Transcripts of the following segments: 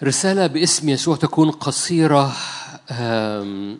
رسالة باسم يسوع تكون قصيرة آم،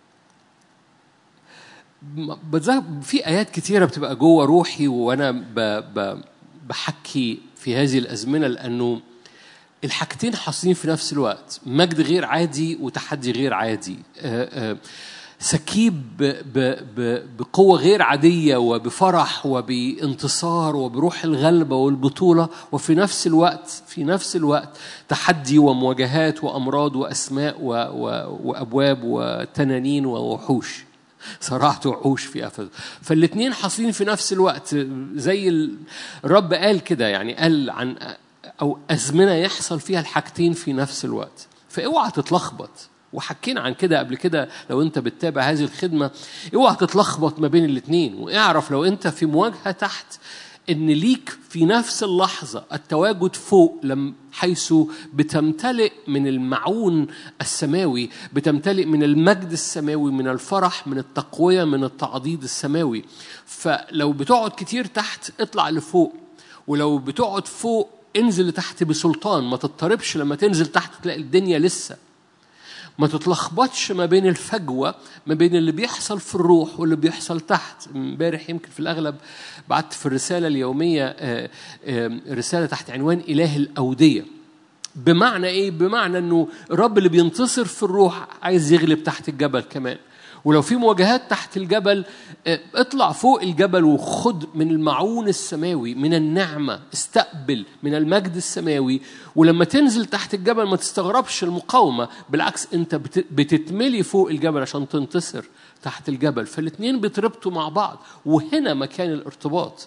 بتذكر في آيات كتيرة بتبقى جوه روحي وأنا ب ب بحكي في هذه الأزمنة لأنه الحاجتين حاصلين في نفس الوقت مجد غير عادي وتحدي غير عادي آه، آه، سكيب ب- ب- ب- بقوة غير عادية وبفرح وبانتصار وبروح الغلبة والبطولة وفي نفس الوقت في نفس الوقت تحدي ومواجهات وأمراض وأسماء و و وأبواب وتنانين ووحوش صرعت وحوش في أفز فالاثنين حاصلين في نفس الوقت زي ال- الرب قال كده يعني قال عن أو أزمنة يحصل فيها الحاجتين في نفس الوقت فاوعى تتلخبط وحكينا عن كده قبل كده لو انت بتتابع هذه الخدمه اوعى تتلخبط ما بين الاثنين واعرف لو انت في مواجهه تحت ان ليك في نفس اللحظه التواجد فوق لم حيث بتمتلئ من المعون السماوي بتمتلئ من المجد السماوي من الفرح من التقويه من التعضيد السماوي فلو بتقعد كتير تحت اطلع لفوق ولو بتقعد فوق انزل لتحت بسلطان ما تضطربش لما تنزل تحت تلاقي الدنيا لسه ما تتلخبطش ما بين الفجوة ما بين اللي بيحصل في الروح واللي بيحصل تحت امبارح يمكن في الأغلب بعت في الرسالة اليومية آه، آه، رسالة تحت عنوان إله الأودية بمعنى إيه؟ بمعنى إنه الرب اللي بينتصر في الروح عايز يغلب تحت الجبل كمان ولو في مواجهات تحت الجبل آه، اطلع فوق الجبل وخد من المعون السماوي من النعمة استقبل من المجد السماوي ولما تنزل تحت الجبل ما تستغربش المقاومة بالعكس انت بت- بتتملي فوق الجبل عشان تنتصر تحت الجبل فالاتنين بيتربطوا مع بعض وهنا مكان الارتباط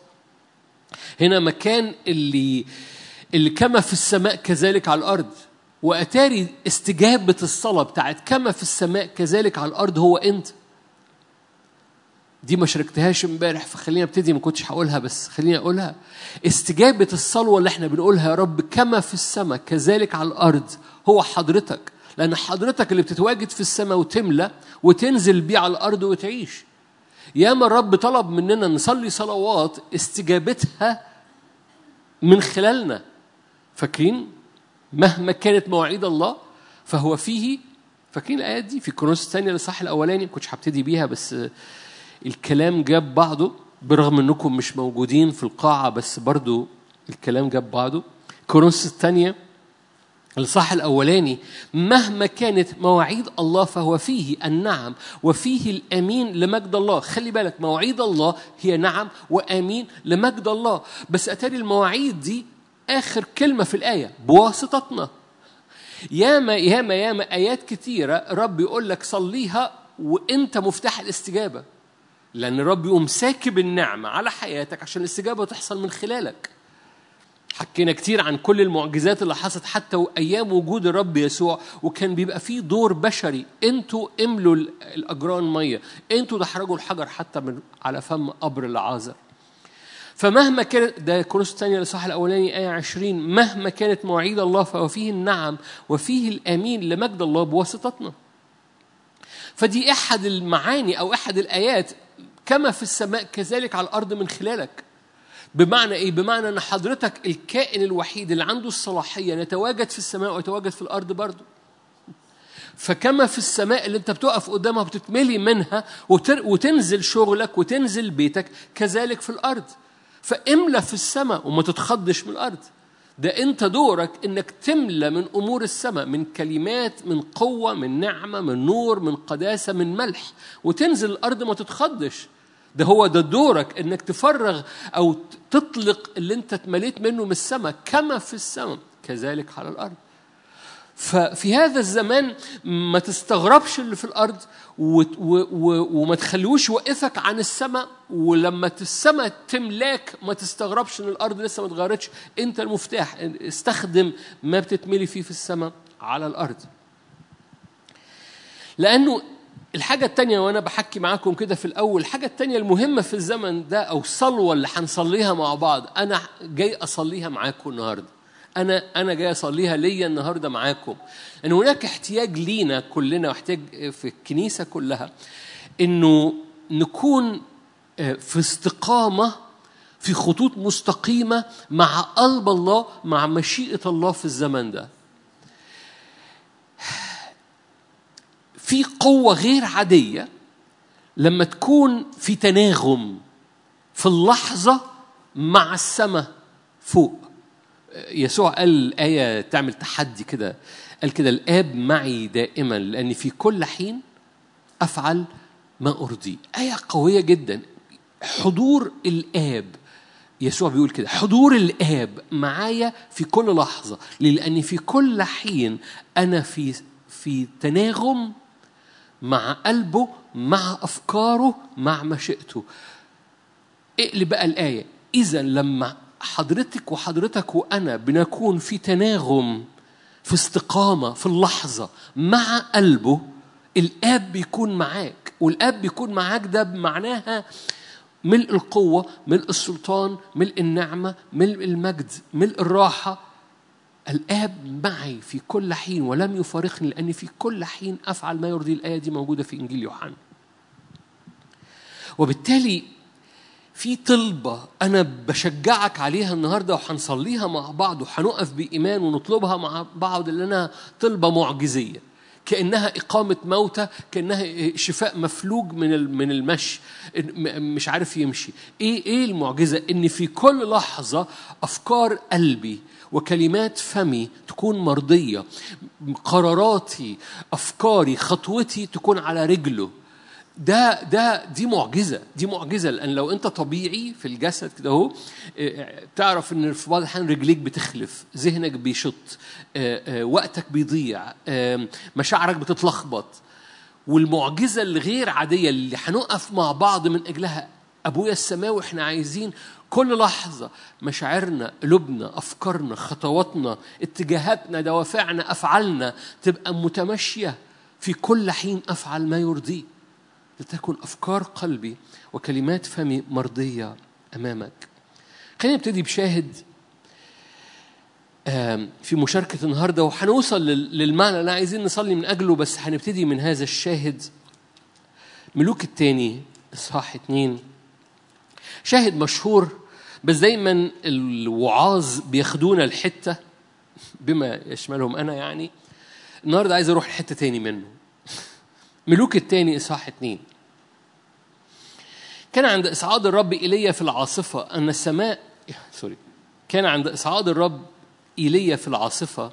هنا مكان اللي اللي كما في السماء كذلك على الارض واتاري استجابه الصلاه بتاعت كما في السماء كذلك على الارض هو انت دي ما شاركتهاش امبارح فخليني ابتدي ما كنتش هقولها بس خليني اقولها استجابه الصلوه اللي احنا بنقولها يا رب كما في السماء كذلك على الارض هو حضرتك لان حضرتك اللي بتتواجد في السماء وتملى وتنزل بيه على الارض وتعيش ياما الرب طلب مننا نصلي صلوات استجابتها من خلالنا فاكرين مهما كانت مواعيد الله فهو فيه فاكرين الايات دي في كورنثوس الثانيه الاصحاح الاولاني ما كنتش هبتدي بيها بس الكلام جاب بعضه برغم انكم مش موجودين في القاعه بس برضو الكلام جاب بعضه كورنثوس الثانيه الصح الأولاني مهما كانت مواعيد الله فهو فيه النعم وفيه الأمين لمجد الله خلي بالك مواعيد الله هي نعم وأمين لمجد الله بس أتاري المواعيد دي آخر كلمة في الآية بواسطتنا ياما ياما ياما آيات كتيرة رب يقول لك صليها وأنت مفتاح الاستجابة لأن الرب يقوم ساكب النعمة على حياتك عشان الاستجابة تحصل من خلالك حكينا كتير عن كل المعجزات اللي حصلت حتى ايام وجود الرب يسوع وكان بيبقى فيه دور بشري انتوا املوا ال- الاجران ميه انتوا تحرجوا الحجر حتى من على فم قبر العازر فمهما كانت ده كورنثوس الثانية الإصحاح الأولاني آية 20 مهما كانت مواعيد الله فهو فيه النعم وفيه الأمين لمجد الله بواسطتنا. فدي أحد المعاني أو أحد الآيات كما في السماء كذلك على الأرض من خلالك. بمعنى ايه؟ بمعنى ان حضرتك الكائن الوحيد اللي عنده الصلاحيه ان يتواجد في السماء ويتواجد في الارض برضه. فكما في السماء اللي انت بتقف قدامها وبتتملي منها وتر وتنزل شغلك وتنزل بيتك كذلك في الارض. فاملى في السماء وما تتخضش من الارض. ده انت دورك انك تملى من امور السماء من كلمات من قوه من نعمه من نور من قداسه من ملح وتنزل الارض ما تتخضش ده هو ده دورك انك تفرغ او تطلق اللي انت اتمليت منه من السماء كما في السماء كذلك على الارض ففي هذا الزمان ما تستغربش اللي في الارض و و و وما تخليهوش يوقفك عن السماء ولما السماء تملاك ما تستغربش ان الارض لسه ما اتغيرتش انت المفتاح استخدم ما بتتملي فيه في السماء على الارض لانه الحاجة التانية وأنا بحكي معاكم كده في الأول الحاجة التانية المهمة في الزمن ده أو الصلوة اللي هنصليها مع بعض أنا جاي أصليها معاكم النهاردة أنا أنا جاي أصليها ليا النهاردة معاكم أن هناك احتياج لينا كلنا واحتياج في الكنيسة كلها إنه نكون في استقامة في خطوط مستقيمة مع قلب الله مع مشيئة الله في الزمن ده في قوة غير عادية لما تكون في تناغم في اللحظة مع السماء فوق يسوع قال آية تعمل تحدي كده قال كده الآب معي دائما لأني في كل حين أفعل ما أرضي آية قوية جدا حضور الآب يسوع بيقول كده حضور الآب معايا في كل لحظة لأني في كل حين أنا في في تناغم مع قلبه مع أفكاره مع مشيئته اقلب بقى الآية إذا لما حضرتك وحضرتك وأنا بنكون في تناغم في استقامة في اللحظة مع قلبه الآب بيكون معاك والآب بيكون معاك ده بمعناها ملء القوة ملء السلطان ملء النعمة ملء المجد ملء الراحة الآب معي في كل حين ولم يفارقني لأني في كل حين أفعل ما يرضي الآية دي موجودة في إنجيل يوحنا وبالتالي في طلبة أنا بشجعك عليها النهاردة وهنصليها مع بعض وهنقف بإيمان ونطلبها مع بعض لأنها طلبة معجزية كأنها إقامة موتى كأنها شفاء مفلوج من من المشي مش عارف يمشي إيه إيه المعجزة إن في كل لحظة أفكار قلبي وكلمات فمي تكون مرضية قراراتي أفكاري خطوتي تكون على رجله ده ده دي معجزه دي معجزه لان لو انت طبيعي في الجسد كده اهو تعرف ان في بعض الاحيان رجليك بتخلف ذهنك بيشط وقتك بيضيع مشاعرك بتتلخبط والمعجزه الغير عاديه اللي هنقف مع بعض من اجلها ابويا السماوي احنا عايزين كل لحظة مشاعرنا قلوبنا أفكارنا خطواتنا اتجاهاتنا دوافعنا أفعالنا تبقى متمشية في كل حين أفعل ما يرضيه لتكن أفكار قلبي وكلمات فمي مرضية أمامك خلينا نبتدي بشاهد في مشاركة النهاردة وهنوصل للمعنى اللي عايزين نصلي من أجله بس هنبتدي من هذا الشاهد ملوك الثاني إصحاح اتنين شاهد مشهور بس دايما الوعاظ بياخدونا الحتة بما يشملهم أنا يعني النهاردة عايز أروح لحتة تاني منه ملوك الثاني إصحاح اتنين كان عند إصعاد الرب إيليا في العاصفة أن السماء سوري كان عند إصعاد الرب إيليا في العاصفة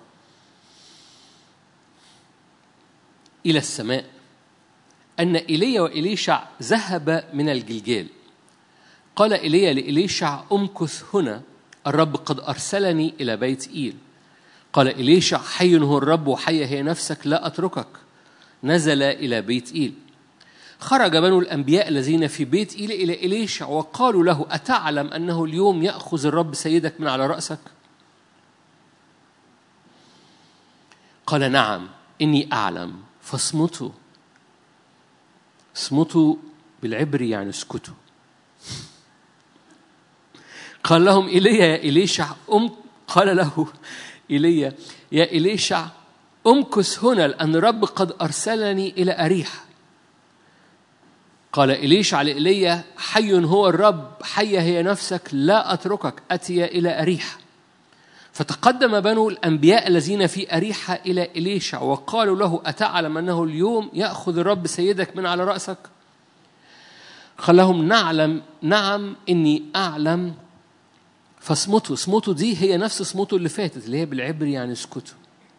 إلى السماء أن إيليا وإليشع ذهب من الجلجال قال إيليا لإليشع أمكث هنا الرب قد أرسلني إلى بيت إيل قال إليشع حي هو الرب وحي هي نفسك لا أتركك نزل إلى بيت إيل خرج بنو الأنبياء الذين في بيت إيل إلى إليشع وقالوا له أتعلم أنه اليوم يأخذ الرب سيدك من على رأسك قال نعم إني أعلم فاصمتوا اصمتوا بالعبري يعني اسكتوا قال لهم إيليا يا إليشع أم قال له إيليا يا إليشع امكث هنا لأن الرب قد أرسلني إلى أريح قال إليشع لإيليا حي هو الرب حي هي نفسك لا أتركك أتي إلى أريح فتقدم بنو الأنبياء الذين في أريحة إلى إليشع وقالوا له أتعلم أنه اليوم يأخذ الرب سيدك من على رأسك قال لهم نعلم نعم إني أعلم فاصمتوا اصمتوا دي هي نفس اصمتوا اللي فاتت اللي هي بالعبري يعني اسكتوا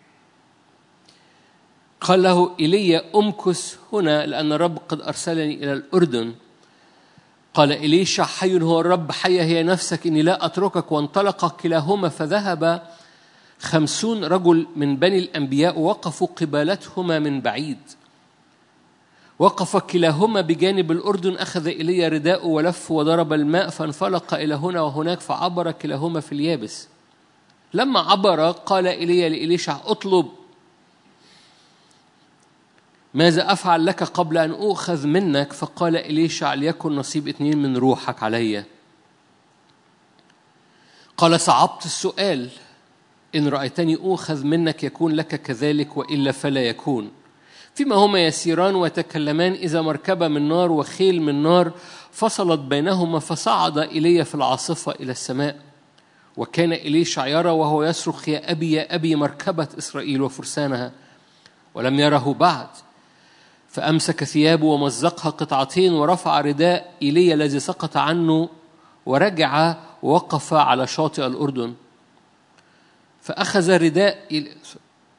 قال له إيليا أمكث هنا لأن الرب قد أرسلني إلى الأردن قال إليشع حي هو الرب حي هي نفسك إني لا أتركك وانطلق كلاهما فذهب خمسون رجل من بني الأنبياء وقفوا قبالتهما من بعيد وقف كلاهما بجانب الأردن أخذ إلي رداءه ولف وضرب الماء فانفلق إلى هنا وهناك فعبر كلاهما في اليابس لما عبر قال إلي لإليشع اطلب ماذا أفعل لك قبل أن أؤخذ منك فقال إليشع ليكن نصيب اثنين من روحك علي قال صعبت السؤال إن رأيتني أؤخذ منك يكون لك كذلك وإلا فلا يكون فيما هما يسيران ويتكلمان إذا مركبة من نار وخيل من نار فصلت بينهما فصعد إلي في العاصفة إلى السماء وكان إليشع يرى وهو يصرخ يا أبي يا أبي مركبة إسرائيل وفرسانها ولم يره بعد فأمسك ثيابه ومزقها قطعتين ورفع رداء إيليا الذي سقط عنه ورجع ووقف على شاطئ الأردن فأخذ رداء إيليا-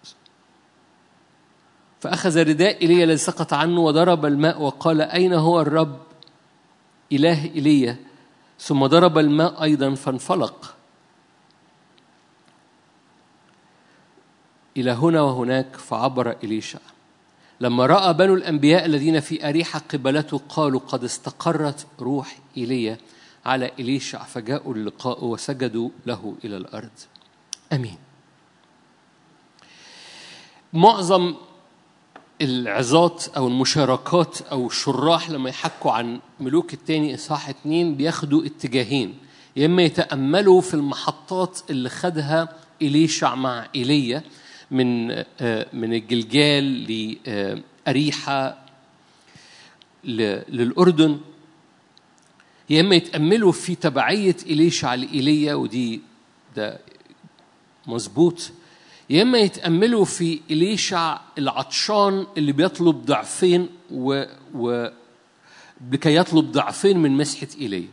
فأخذ رداء إيليا الذي سقط عنه وضرب الماء وقال أين هو الرب إله إيليا ثم ضرب الماء أيضا فانفلق إلى هنا وهناك فعبر إليشع لما رأى بنو الأنبياء الذين في أريحة قبلته قالوا قد استقرت روح إيليا على إليشع فجاءوا اللقاء وسجدوا له إلى الأرض أمين معظم العظات او المشاركات او الشراح لما يحكوا عن ملوك التاني اصحاح اتنين بياخدوا اتجاهين يا اما يتاملوا في المحطات اللي خدها اليشع مع ايليا من آه، من الجلجال لاريحه للاردن يا اما يتاملوا في تبعيه اليشع لايليا ودي ده مظبوط يا اما يتاملوا في اليشع العطشان اللي بيطلب ضعفين و, و لكي يطلب ضعفين من مسحه ايليا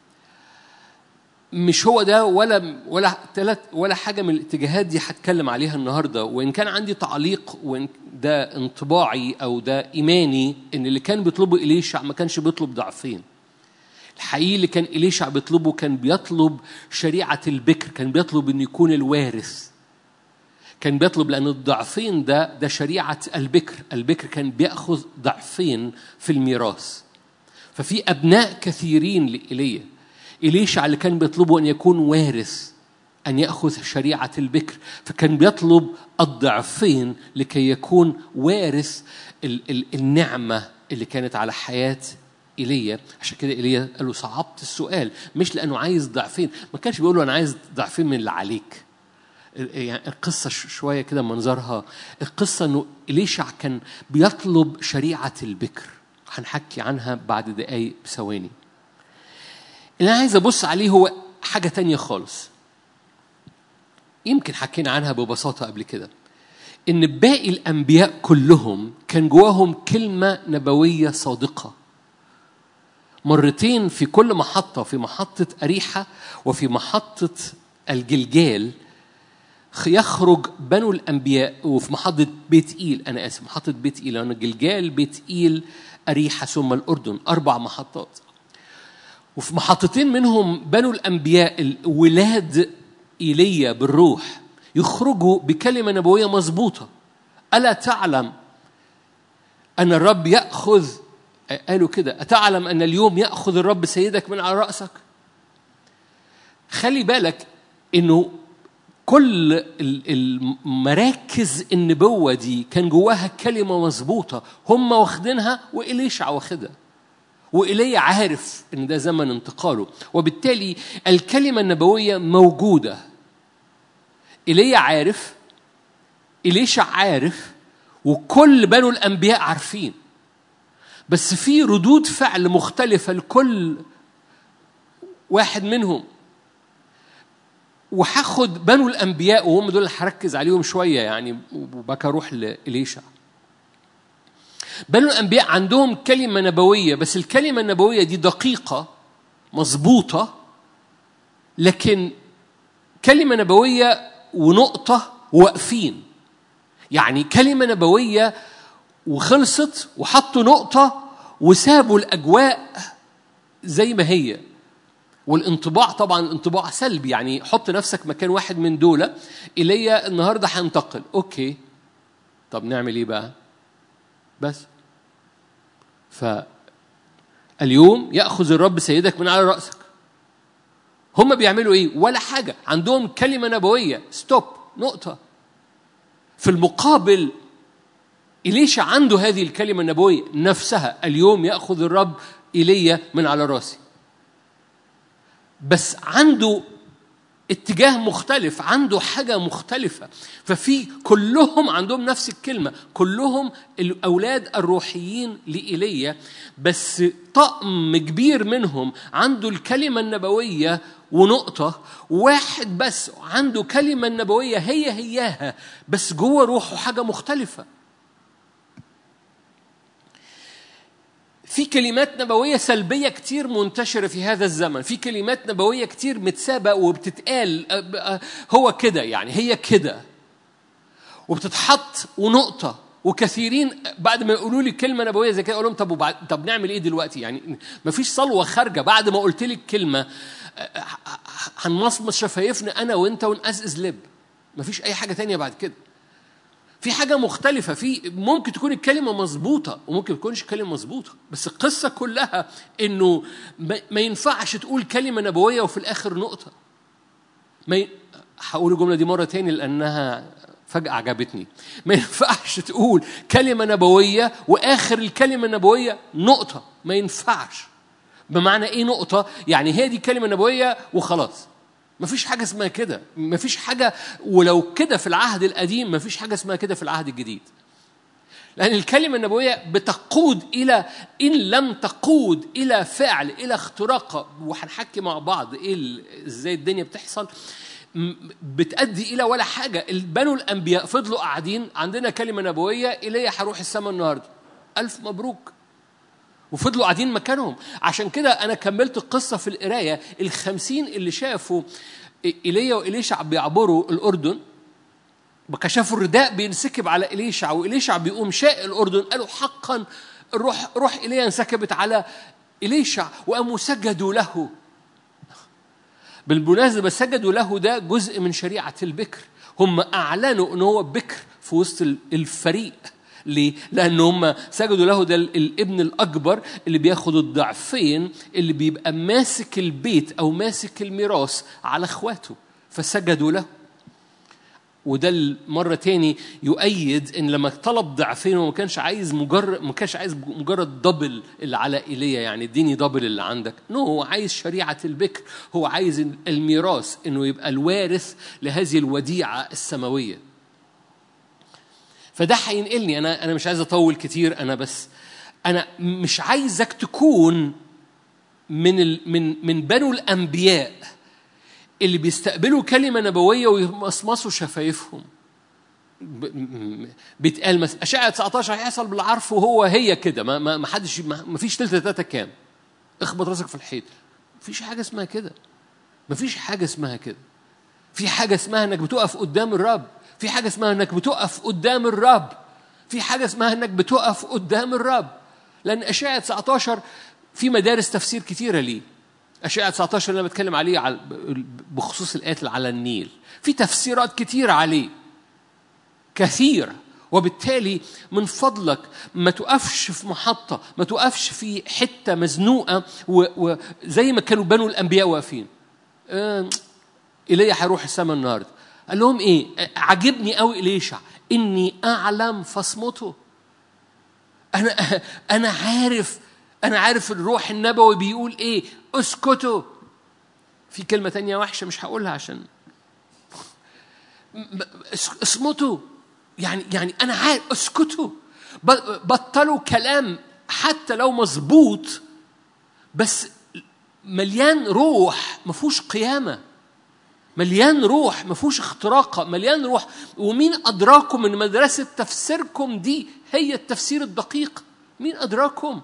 مش هو ده ولا ولا تلات ولا حاجه من الاتجاهات دي هتكلم عليها النهارده وان كان عندي تعليق وان ده انطباعي او ده ايماني ان اللي كان بيطلبه اليشع ما كانش بيطلب ضعفين الحقيقي اللي كان إليشع بيطلبه كان بيطلب شريعة البكر كان بيطلب أن يكون الوارث كان بيطلب لأن الضعفين ده ده شريعة البكر البكر كان بيأخذ ضعفين في الميراث ففي أبناء كثيرين لإيليا إليشع اللي كان بيطلبه أن يكون وارث أن يأخذ شريعة البكر فكان بيطلب الضعفين لكي يكون وارث ال- ال- النعمة اللي كانت على حياة ايليا عشان كده ايليا قال له صعبت السؤال مش لانه عايز ضعفين ما كانش بيقول له انا عايز ضعفين من اللي عليك يعني القصه ش- شويه كده منظرها القصه انه اليشع كان بيطلب شريعه البكر هنحكي عنها بعد دقايق بثواني اللي انا عايز ابص عليه هو حاجه تانية خالص يمكن حكينا عنها ببساطه قبل كده ان باقي الانبياء كلهم كان جواهم كلمه نبويه صادقه مرتين في كل محطة في محطة أريحة وفي محطة الجلجال يخرج بنو الأنبياء وفي محطة بيت إيل أنا آسف محطة بيت إيل لأن الجلجال بيت إيل أريحة ثم الأردن أربع محطات وفي محطتين منهم بنو الأنبياء الولاد إيليا بالروح يخرجوا بكلمة نبوية مظبوطة ألا تعلم أن الرب يأخذ قالوا كده أتعلم أن اليوم يأخذ الرب سيدك من على رأسك خلي بالك أنه كل ال- المراكز النبوة دي كان جواها كلمة مظبوطة هم واخدينها وإليشع واخدها وإيليا عارف إن ده زمن انتقاله وبالتالي الكلمة النبوية موجودة إيليا عارف إليشع عارف وكل بنو الأنبياء عارفين بس في ردود فعل مختلفة لكل واحد منهم وهاخد بنو الانبياء وهم دول اللي هركز عليهم شويه يعني وبكى اروح لإليشع بنو الانبياء عندهم كلمه نبويه بس الكلمه النبويه دي دقيقه مظبوطه لكن كلمه نبويه ونقطه واقفين يعني كلمه نبويه وخلصت وحطوا نقطه وسابوا الاجواء زي ما هي والانطباع طبعا انطباع سلبي يعني حط نفسك مكان واحد من دول ايليا النهارده هينتقل اوكي طب نعمل ايه بقى بس فاليوم ياخذ الرب سيدك من على راسك هم بيعملوا ايه ولا حاجه عندهم كلمه نبويه ستوب نقطه في المقابل إليشا عنده هذه الكلمة النبوية نفسها اليوم يأخذ الرب إيليا من على راسي بس عنده اتجاه مختلف عنده حاجة مختلفة ففي كلهم عندهم نفس الكلمة كلهم الأولاد الروحيين لإيليا بس طقم كبير منهم عنده الكلمة النبوية ونقطة واحد بس عنده كلمة نبوية هي هياها بس جوه روحه حاجة مختلفة في كلمات نبوية سلبية كتير منتشرة في هذا الزمن في كلمات نبوية كتير متسابة وبتتقال هو كده يعني هي كده وبتتحط ونقطة وكثيرين بعد ما يقولوا لي كلمة نبوية زي كده أقول لهم طب وبعد طب نعمل إيه دلوقتي؟ يعني مفيش صلوة خارجة بعد ما قلت لك كلمة هنمصمص شفايفنا أنا وأنت ونقزقز لب مفيش أي حاجة تانية بعد كده في حاجة مختلفة في ممكن تكون الكلمة مظبوطة وممكن تكونش الكلمة مظبوطة بس القصة كلها إنه ما ينفعش تقول كلمة نبوية وفي الآخر نقطة ما ي... هقول الجملة دي مرة تاني لأنها فجأة عجبتني ما ينفعش تقول كلمة نبوية وآخر الكلمة النبوية نقطة ما ينفعش بمعنى إيه نقطة؟ يعني هي دي كلمة نبوية وخلاص مفيش حاجة اسمها كده مفيش حاجة ولو كده في العهد القديم مفيش حاجة اسمها كده في العهد الجديد لأن الكلمة النبوية بتقود إلى إن لم تقود إلى فعل إلى اختراق وهنحكي مع بعض إيه إزاي الدنيا بتحصل بتأدي إلى ولا حاجة بنو الأنبياء فضلوا قاعدين عندنا كلمة نبوية إلي هروح السماء النهاردة ألف مبروك وفضلوا قاعدين مكانهم عشان كده أنا كملت القصة في القراية الخمسين اللي شافوا إيليا وإليشع بيعبروا الأردن وكشفوا الرداء بينسكب على إليشع وإليشع بيقوم شاء الأردن قالوا حقا روح روح إيليا انسكبت على إليشع وقاموا سجدوا له بالمناسبة سجدوا له ده جزء من شريعة البكر هم أعلنوا أن هو بكر في وسط الفريق ليه؟ لأن هم سجدوا له ده الابن الأكبر اللي بياخد الضعفين اللي بيبقى ماسك البيت أو ماسك الميراث على إخواته فسجدوا له وده مرة تاني يؤيد ان لما طلب ضعفين وما كانش عايز مجرد ما كانش عايز مجرد دبل اللي على ايليا يعني اديني دبل اللي عندك نو no, هو عايز شريعة البكر هو عايز الميراث انه يبقى الوارث لهذه الوديعة السماوية فده هينقلني انا انا مش عايز اطول كتير انا بس انا مش عايزك تكون من ال من من بنو الانبياء اللي بيستقبلوا كلمة نبوية ويمصمصوا شفايفهم بيتقال مثلا أشعة 19 هيحصل بالعرف وهو هي كده ما ما ما حدش ما فيش تلت تلاته كام اخبط راسك في الحيط ما فيش حاجة اسمها كده ما فيش حاجة اسمها كده في حاجة اسمها انك بتقف قدام الرب في حاجة اسمها انك بتقف قدام الرب في حاجة اسمها انك بتقف قدام الرب لأن أشعة 19 في مدارس تفسير كتيرة ليه أشعة 19 اللي أنا بتكلم عليه على بخصوص الآيات على النيل في تفسيرات كتير عليه كثيرة وبالتالي من فضلك ما تقفش في محطة ما تقفش في حتة مزنوقة وزي ما كانوا بنو الأنبياء واقفين آه إيليا هيروح السماء النهاردة قال لهم إيه عجبني قوي إليشع إني أعلم فاصمته أنا أنا عارف أنا عارف الروح النبوي بيقول إيه اسكتوا في كلمة تانية وحشة مش هقولها عشان اصمتوا يعني يعني أنا عارف اسكتوا بطلوا كلام حتى لو مظبوط بس مليان روح ما فيهوش قيامة مليان روح ما فيهوش اختراقة مليان روح ومين أدراكم من مدرسة تفسيركم دي هي التفسير الدقيق مين أدراكم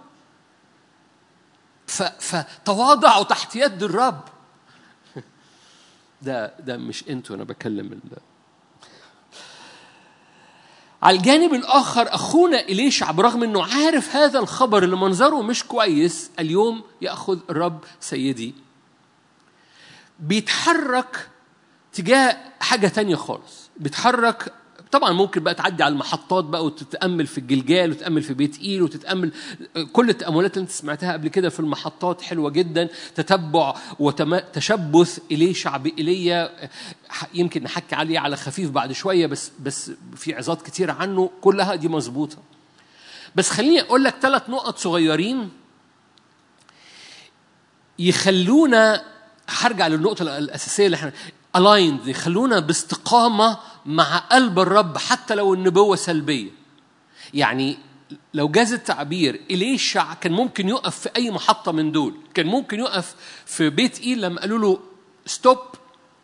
فتواضعوا تحت يد الرب ده ده مش انتوا انا بكلم ال... على الجانب الاخر اخونا اليشع برغم انه عارف هذا الخبر اللي منظره مش كويس اليوم ياخذ الرب سيدي بيتحرك تجاه حاجه تانية خالص بيتحرك طبعا ممكن بقى تعدي على المحطات بقى وتتامل في الجلجال وتتامل في بيت ايل وتتامل كل التاملات اللي انت سمعتها قبل كده في المحطات حلوه جدا تتبع وتشبث اليه شعب ايليا يمكن نحكي عليه على خفيف بعد شويه بس بس في عظات كتير عنه كلها دي مظبوطه بس خليني اقول لك ثلاث نقط صغيرين يخلونا هرجع للنقطه الاساسيه اللي احنا الايند يخلونا باستقامه مع قلب الرب حتى لو النبوه سلبيه يعني لو جاز التعبير إليشع كان ممكن يقف في أي محطة من دول كان ممكن يقف في بيت إيل لما قالوا له ستوب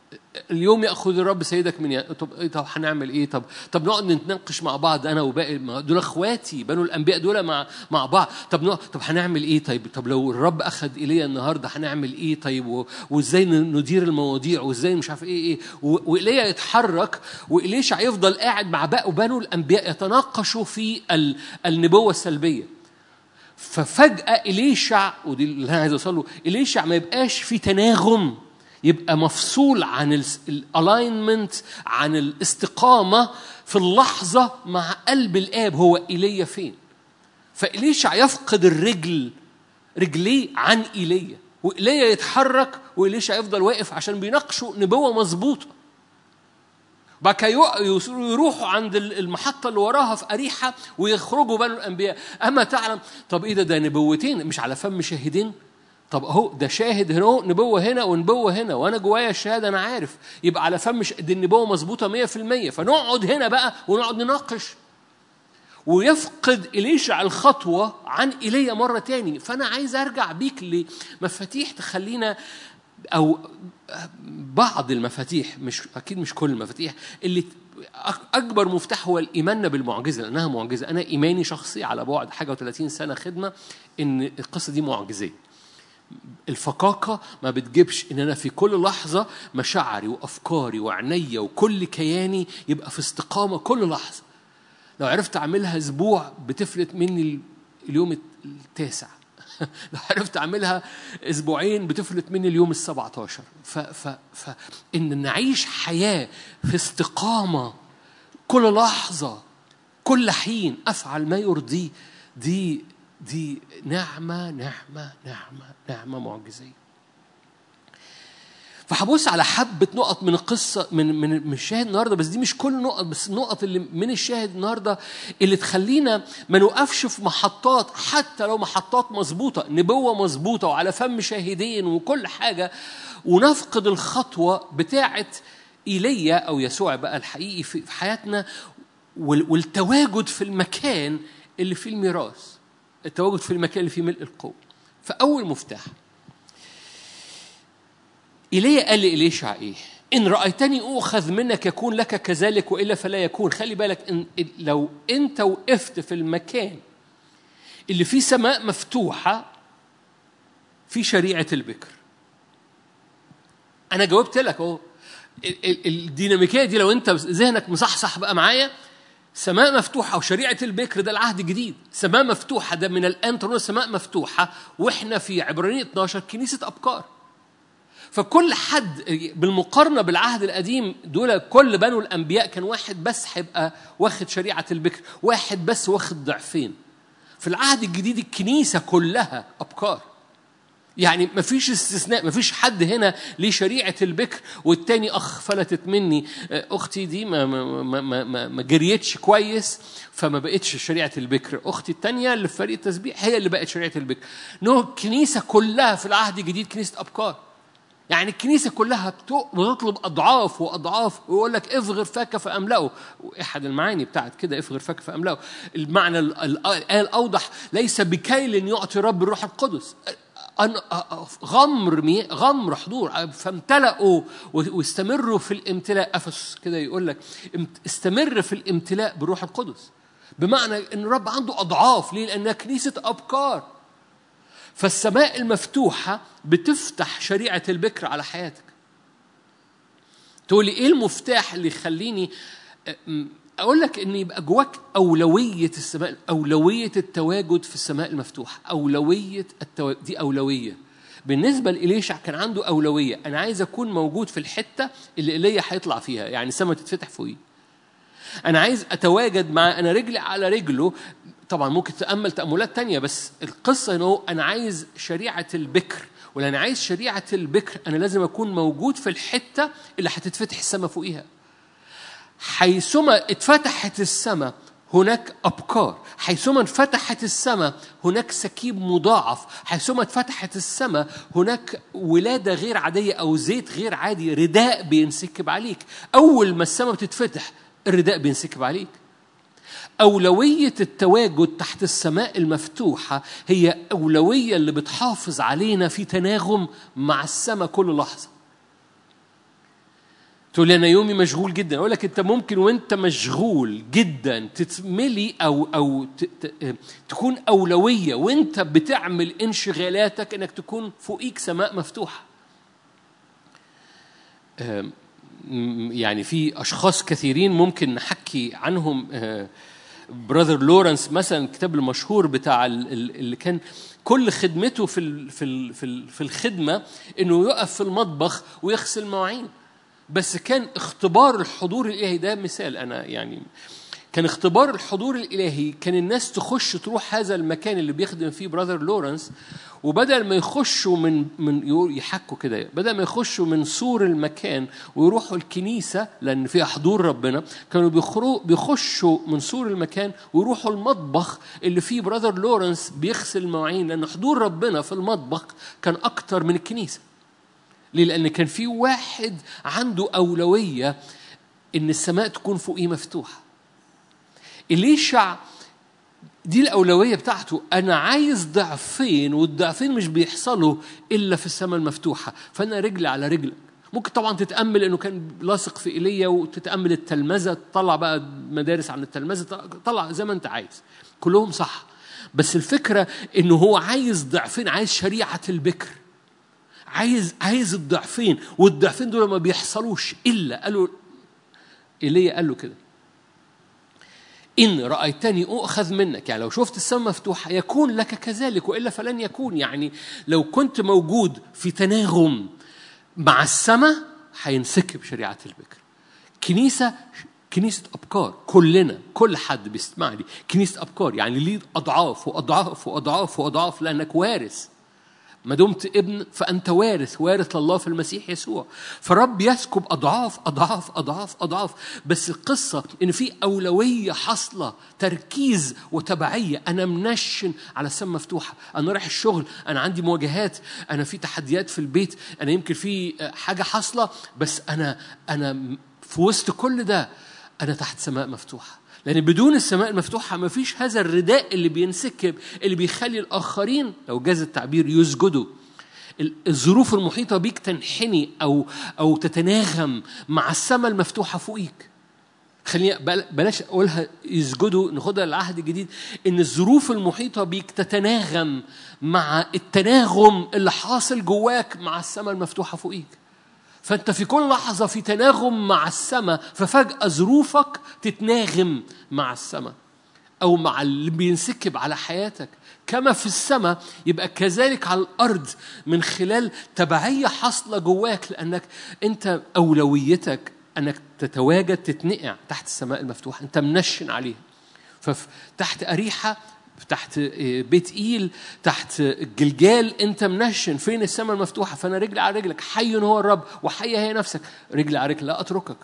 اليوم ياخذ الرب سيدك من يد طب إيه طب هنعمل ايه طب طب نقعد نتناقش مع بعض انا وباقي ما دول اخواتي بنو الانبياء دول مع مع بعض طب نقعد طب هنعمل ايه طيب طب لو الرب اخذ ايليا النهارده هنعمل ايه طيب و- وازاي ن- ندير المواضيع وازاي مش عارف ايه ايه و- وايليا يتحرك وايليشع يفضل قاعد مع باقي بنو الانبياء يتناقشوا في ال- النبوه السلبيه ففجأة إليشع ودي اللي أنا عايز أوصله إليشع ما يبقاش في تناغم يبقى مفصول عن الالاينمنت عن الاستقامة في اللحظة مع قلب الآب هو إيليا فين فإليشع يفقد الرجل رجليه عن إيليا وإيليا يتحرك وإليشع يفضل واقف عشان بيناقشوا نبوة مظبوطة بعد كده يق- يروحوا عند المحطة اللي وراها في أريحة ويخرجوا بنو الأنبياء أما تعلم طب إيه ده ده نبوتين مش على فم شاهدين طب أهو ده شاهد هنا أهو، نبوة هنا ونبوة هنا وأنا جوايا الشهادة أنا عارف يبقى على فم ش... دي النبوة مظبوطة 100% فنقعد هنا بقى ونقعد نناقش ويفقد إليشع الخطوة عن إيليا مرة تاني فأنا عايز أرجع بيك لمفاتيح تخلينا أو بعض المفاتيح مش أكيد مش كل المفاتيح اللي أك- أكبر مفتاح هو الإيمان بالمعجزة لأنها معجزة أنا إيماني شخصي على بعد حاجة و30 سنة خدمة إن القصة دي معجزية الفقاقة ما بتجيبش إن أنا في كل لحظة مشاعري وأفكاري وعينيا وكل كياني يبقى في استقامة كل لحظة لو عرفت أعملها أسبوع بتفلت مني اليوم التاسع لو عرفت أعملها أسبوعين بتفلت مني اليوم السبعة عشر ف, ف, فإن نعيش حياة في استقامة كل لحظة كل حين أفعل ما يرضيه دي دي نعمة نعمة نعمة نعمة معجزية فهبص على حبة نقط من القصة من من من الشاهد النهارده بس دي مش كل نقط بس النقط اللي من الشاهد النهارده اللي تخلينا ما نوقفش في محطات حتى لو محطات مظبوطة نبوة مظبوطة وعلى فم شاهدين وكل حاجة ونفقد الخطوة بتاعة ايليا او يسوع بقى الحقيقي في في حياتنا وال- والتواجد في المكان اللي فيه الميراث التواجد في المكان اللي فيه ملء القوة فأول مفتاح إيليا قال لإليشع إيه؟ إن رأيتني أؤخذ منك يكون لك كذلك وإلا فلا يكون خلي بالك إن إن لو أنت وقفت في المكان اللي فيه سماء مفتوحة في شريعة البكر أنا جاوبت لك أهو ال- ال- الديناميكية دي لو أنت ذهنك مصحصح بقى معايا سماء مفتوحة وشريعة البكر ده العهد الجديد سماء مفتوحة ده من الآن ترون سماء مفتوحة وإحنا في عبرانية 12 كنيسة أبكار فكل حد بالمقارنه بالعهد القديم دول كل بنو الانبياء كان واحد بس هيبقى واخد شريعه البكر واحد بس واخد ضعفين في العهد الجديد الكنيسه كلها ابكار يعني مفيش استثناء مفيش حد هنا ليه شريعة البكر والتاني أخ فلتت مني آه، أختي دي ما, ما, ما, ما, ما, ما جريتش كويس فما بقتش شريعة البكر أختي التانية اللي في فريق التسبيح هي اللي بقت شريعة البكر نو الكنيسة كلها في العهد الجديد كنيسة أبكار يعني الكنيسة كلها بتو- بتطلب أضعاف وأضعاف ويقول لك افغر فاك فأملأه وأحد المعاني بتاعت كده افغر فاك فأملأه المعنى ال- ال- الآية الأوضح ليس بكيل يعطي رب الروح القدس أن غمر مي- غمر حضور فامتلأوا و- واستمروا في الامتلاء أفسس كده يقول لك امت- استمر في الامتلاء بالروح القدس بمعنى ان الرب عنده اضعاف ليه؟ لانها كنيسه ابكار فالسماء المفتوحة بتفتح شريعة البكر على حياتك تقولي ايه المفتاح اللي يخليني أم، اقول لك ان يبقى جواك اولويه السماء اولويه التواجد في السماء المفتوحه اولويه التواجد دي اولويه بالنسبه لإليشع كان عنده اولويه انا عايز اكون موجود في الحته اللي ايليا هيطلع فيها يعني السماء تتفتح فوقيه انا عايز اتواجد مع انا رجلي على رجله طبعا ممكن تتامل تاملات تانية بس القصه انه انا عايز شريعه البكر ولأن أنا عايز شريعه البكر انا لازم اكون موجود في الحته اللي هتتفتح السماء فوقيها حيثما اتفتحت السماء هناك أبكار حيثما انفتحت السماء هناك سكيب مضاعف حيثما اتفتحت السماء هناك ولادة غير عادية أو زيت غير عادي رداء بينسكب عليك أول ما السماء بتتفتح الرداء بينسكب عليك أولوية التواجد تحت السماء المفتوحة هي أولوية اللي بتحافظ علينا في تناغم مع السماء كل لحظة تقول لي انا يومي مشغول جدا اقول لك انت ممكن وانت مشغول جدا تتملي او او ت- ت- تكون اولويه وانت بتعمل انشغالاتك انك تكون فوقيك سماء مفتوحه آم، م- يعني في اشخاص كثيرين ممكن نحكي عنهم براذر لورنس مثلا الكتاب المشهور بتاع ال- ال- اللي كان كل خدمته في ال- في ال- في ال- في الخدمه انه يقف في المطبخ ويغسل مواعين بس كان اختبار الحضور الالهي ده مثال انا يعني كان اختبار الحضور الالهي كان الناس تخش تروح هذا المكان اللي بيخدم فيه براذر لورنس وبدل ما يخشوا من من يقول- يحكوا كده بدل ما يخشوا من سور المكان ويروحوا الكنيسه لان فيها حضور ربنا كانوا بيخروا بيخشوا من سور المكان ويروحوا المطبخ اللي فيه براذر لورنس بيغسل المواعين لان حضور ربنا في المطبخ كان اكتر من الكنيسه ليه؟ لأن كان في واحد عنده أولوية إن السماء تكون فوقيه مفتوحة. إليشع دي الأولوية بتاعته أنا عايز ضعفين والضعفين مش بيحصلوا إلا في السماء المفتوحة فأنا رجل على رجلك ممكن طبعا تتأمل إنه كان لاصق في إيليا وتتأمل التلمذة تطلع بقى مدارس عن التلمذة طلع زي ما أنت عايز كلهم صح بس الفكرة إنه هو عايز ضعفين عايز شريعة البكر عايز عايز الضعفين والضعفين دول ما بيحصلوش الا قالوا ايليا قال له كده ان رايتني اؤخذ منك يعني لو شفت السماء مفتوحه يكون لك كذلك والا فلن يكون يعني لو كنت موجود في تناغم مع السماء هينسكب شريعه البكر كنيسه كنيسة أبكار كلنا كل حد بيسمعني كنيسة أبكار يعني ليه أضعاف وأضعاف وأضعاف وأضعاف لأنك وارث ما دمت ابن فأنت وارث وارث الله في المسيح يسوع فرب يسكب أضعاف أضعاف أضعاف أضعاف بس القصة إن في أولوية حاصلة تركيز وتبعية أنا منشن على السماء مفتوحة أنا رايح الشغل أنا عندي مواجهات أنا في تحديات في البيت أنا يمكن في حاجة حاصلة بس أنا أنا في وسط كل ده أنا تحت سماء مفتوحة لأن بدون السماء المفتوحة ما فيش هذا الرداء اللي بينسكب اللي بيخلي الآخرين لو جاز التعبير يسجدوا الظروف المحيطة بيك تنحني أو أو تتناغم مع السماء المفتوحة فوقيك خليني بلاش أقولها يسجدوا ناخدها للعهد الجديد إن الظروف المحيطة بيك تتناغم مع التناغم اللي حاصل جواك مع السماء المفتوحة فوقيك فانت في كل لحظه في تناغم مع السماء ففجاه ظروفك تتناغم مع السماء او مع اللي بينسكب على حياتك كما في السماء يبقى كذلك على الارض من خلال تبعيه حاصله جواك لانك انت اولويتك انك تتواجد تتنقع تحت السماء المفتوحه انت منشن عليها فتحت اريحه تحت بيت ايل تحت الجلجال انت منشن فين السماء المفتوحه فانا رجلي على رجلك حي هو الرب وحي هي نفسك رجلي على رجلك لا اتركك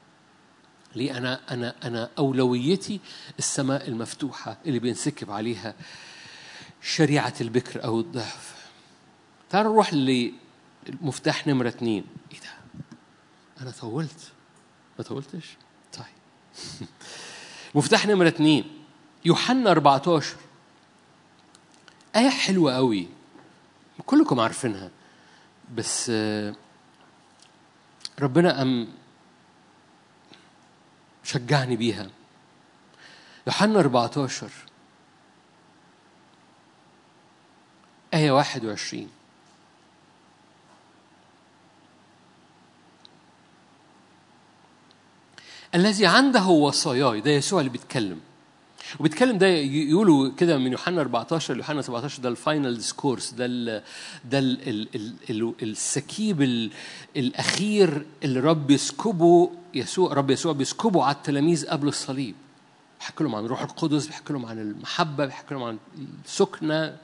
ليه انا انا انا اولويتي السماء المفتوحه اللي بينسكب عليها شريعه البكر او الضعف تعالوا نروح للمفتاح نمره اثنين ايه ده انا طولت ما طولتش طيب مفتاح نمره اثنين يوحنا 14 آية حلوة قوي كلكم عارفينها بس ربنا أم شجعني بيها يوحنا 14 آية 21 الذي عنده وصاياي ده يسوع اللي بيتكلم وبيتكلم ده يقولوا كده من يوحنا 14 ليوحنا 17 ده الفاينل ديسكورس ده ال ده ال ال ال ال السكيب ال الاخير اللي رب يسكبه يسوع رب يسوع بيسكبه على التلاميذ قبل الصليب بيحكي لهم عن الروح القدس بيحكي لهم عن المحبه بيحكي لهم عن السكنه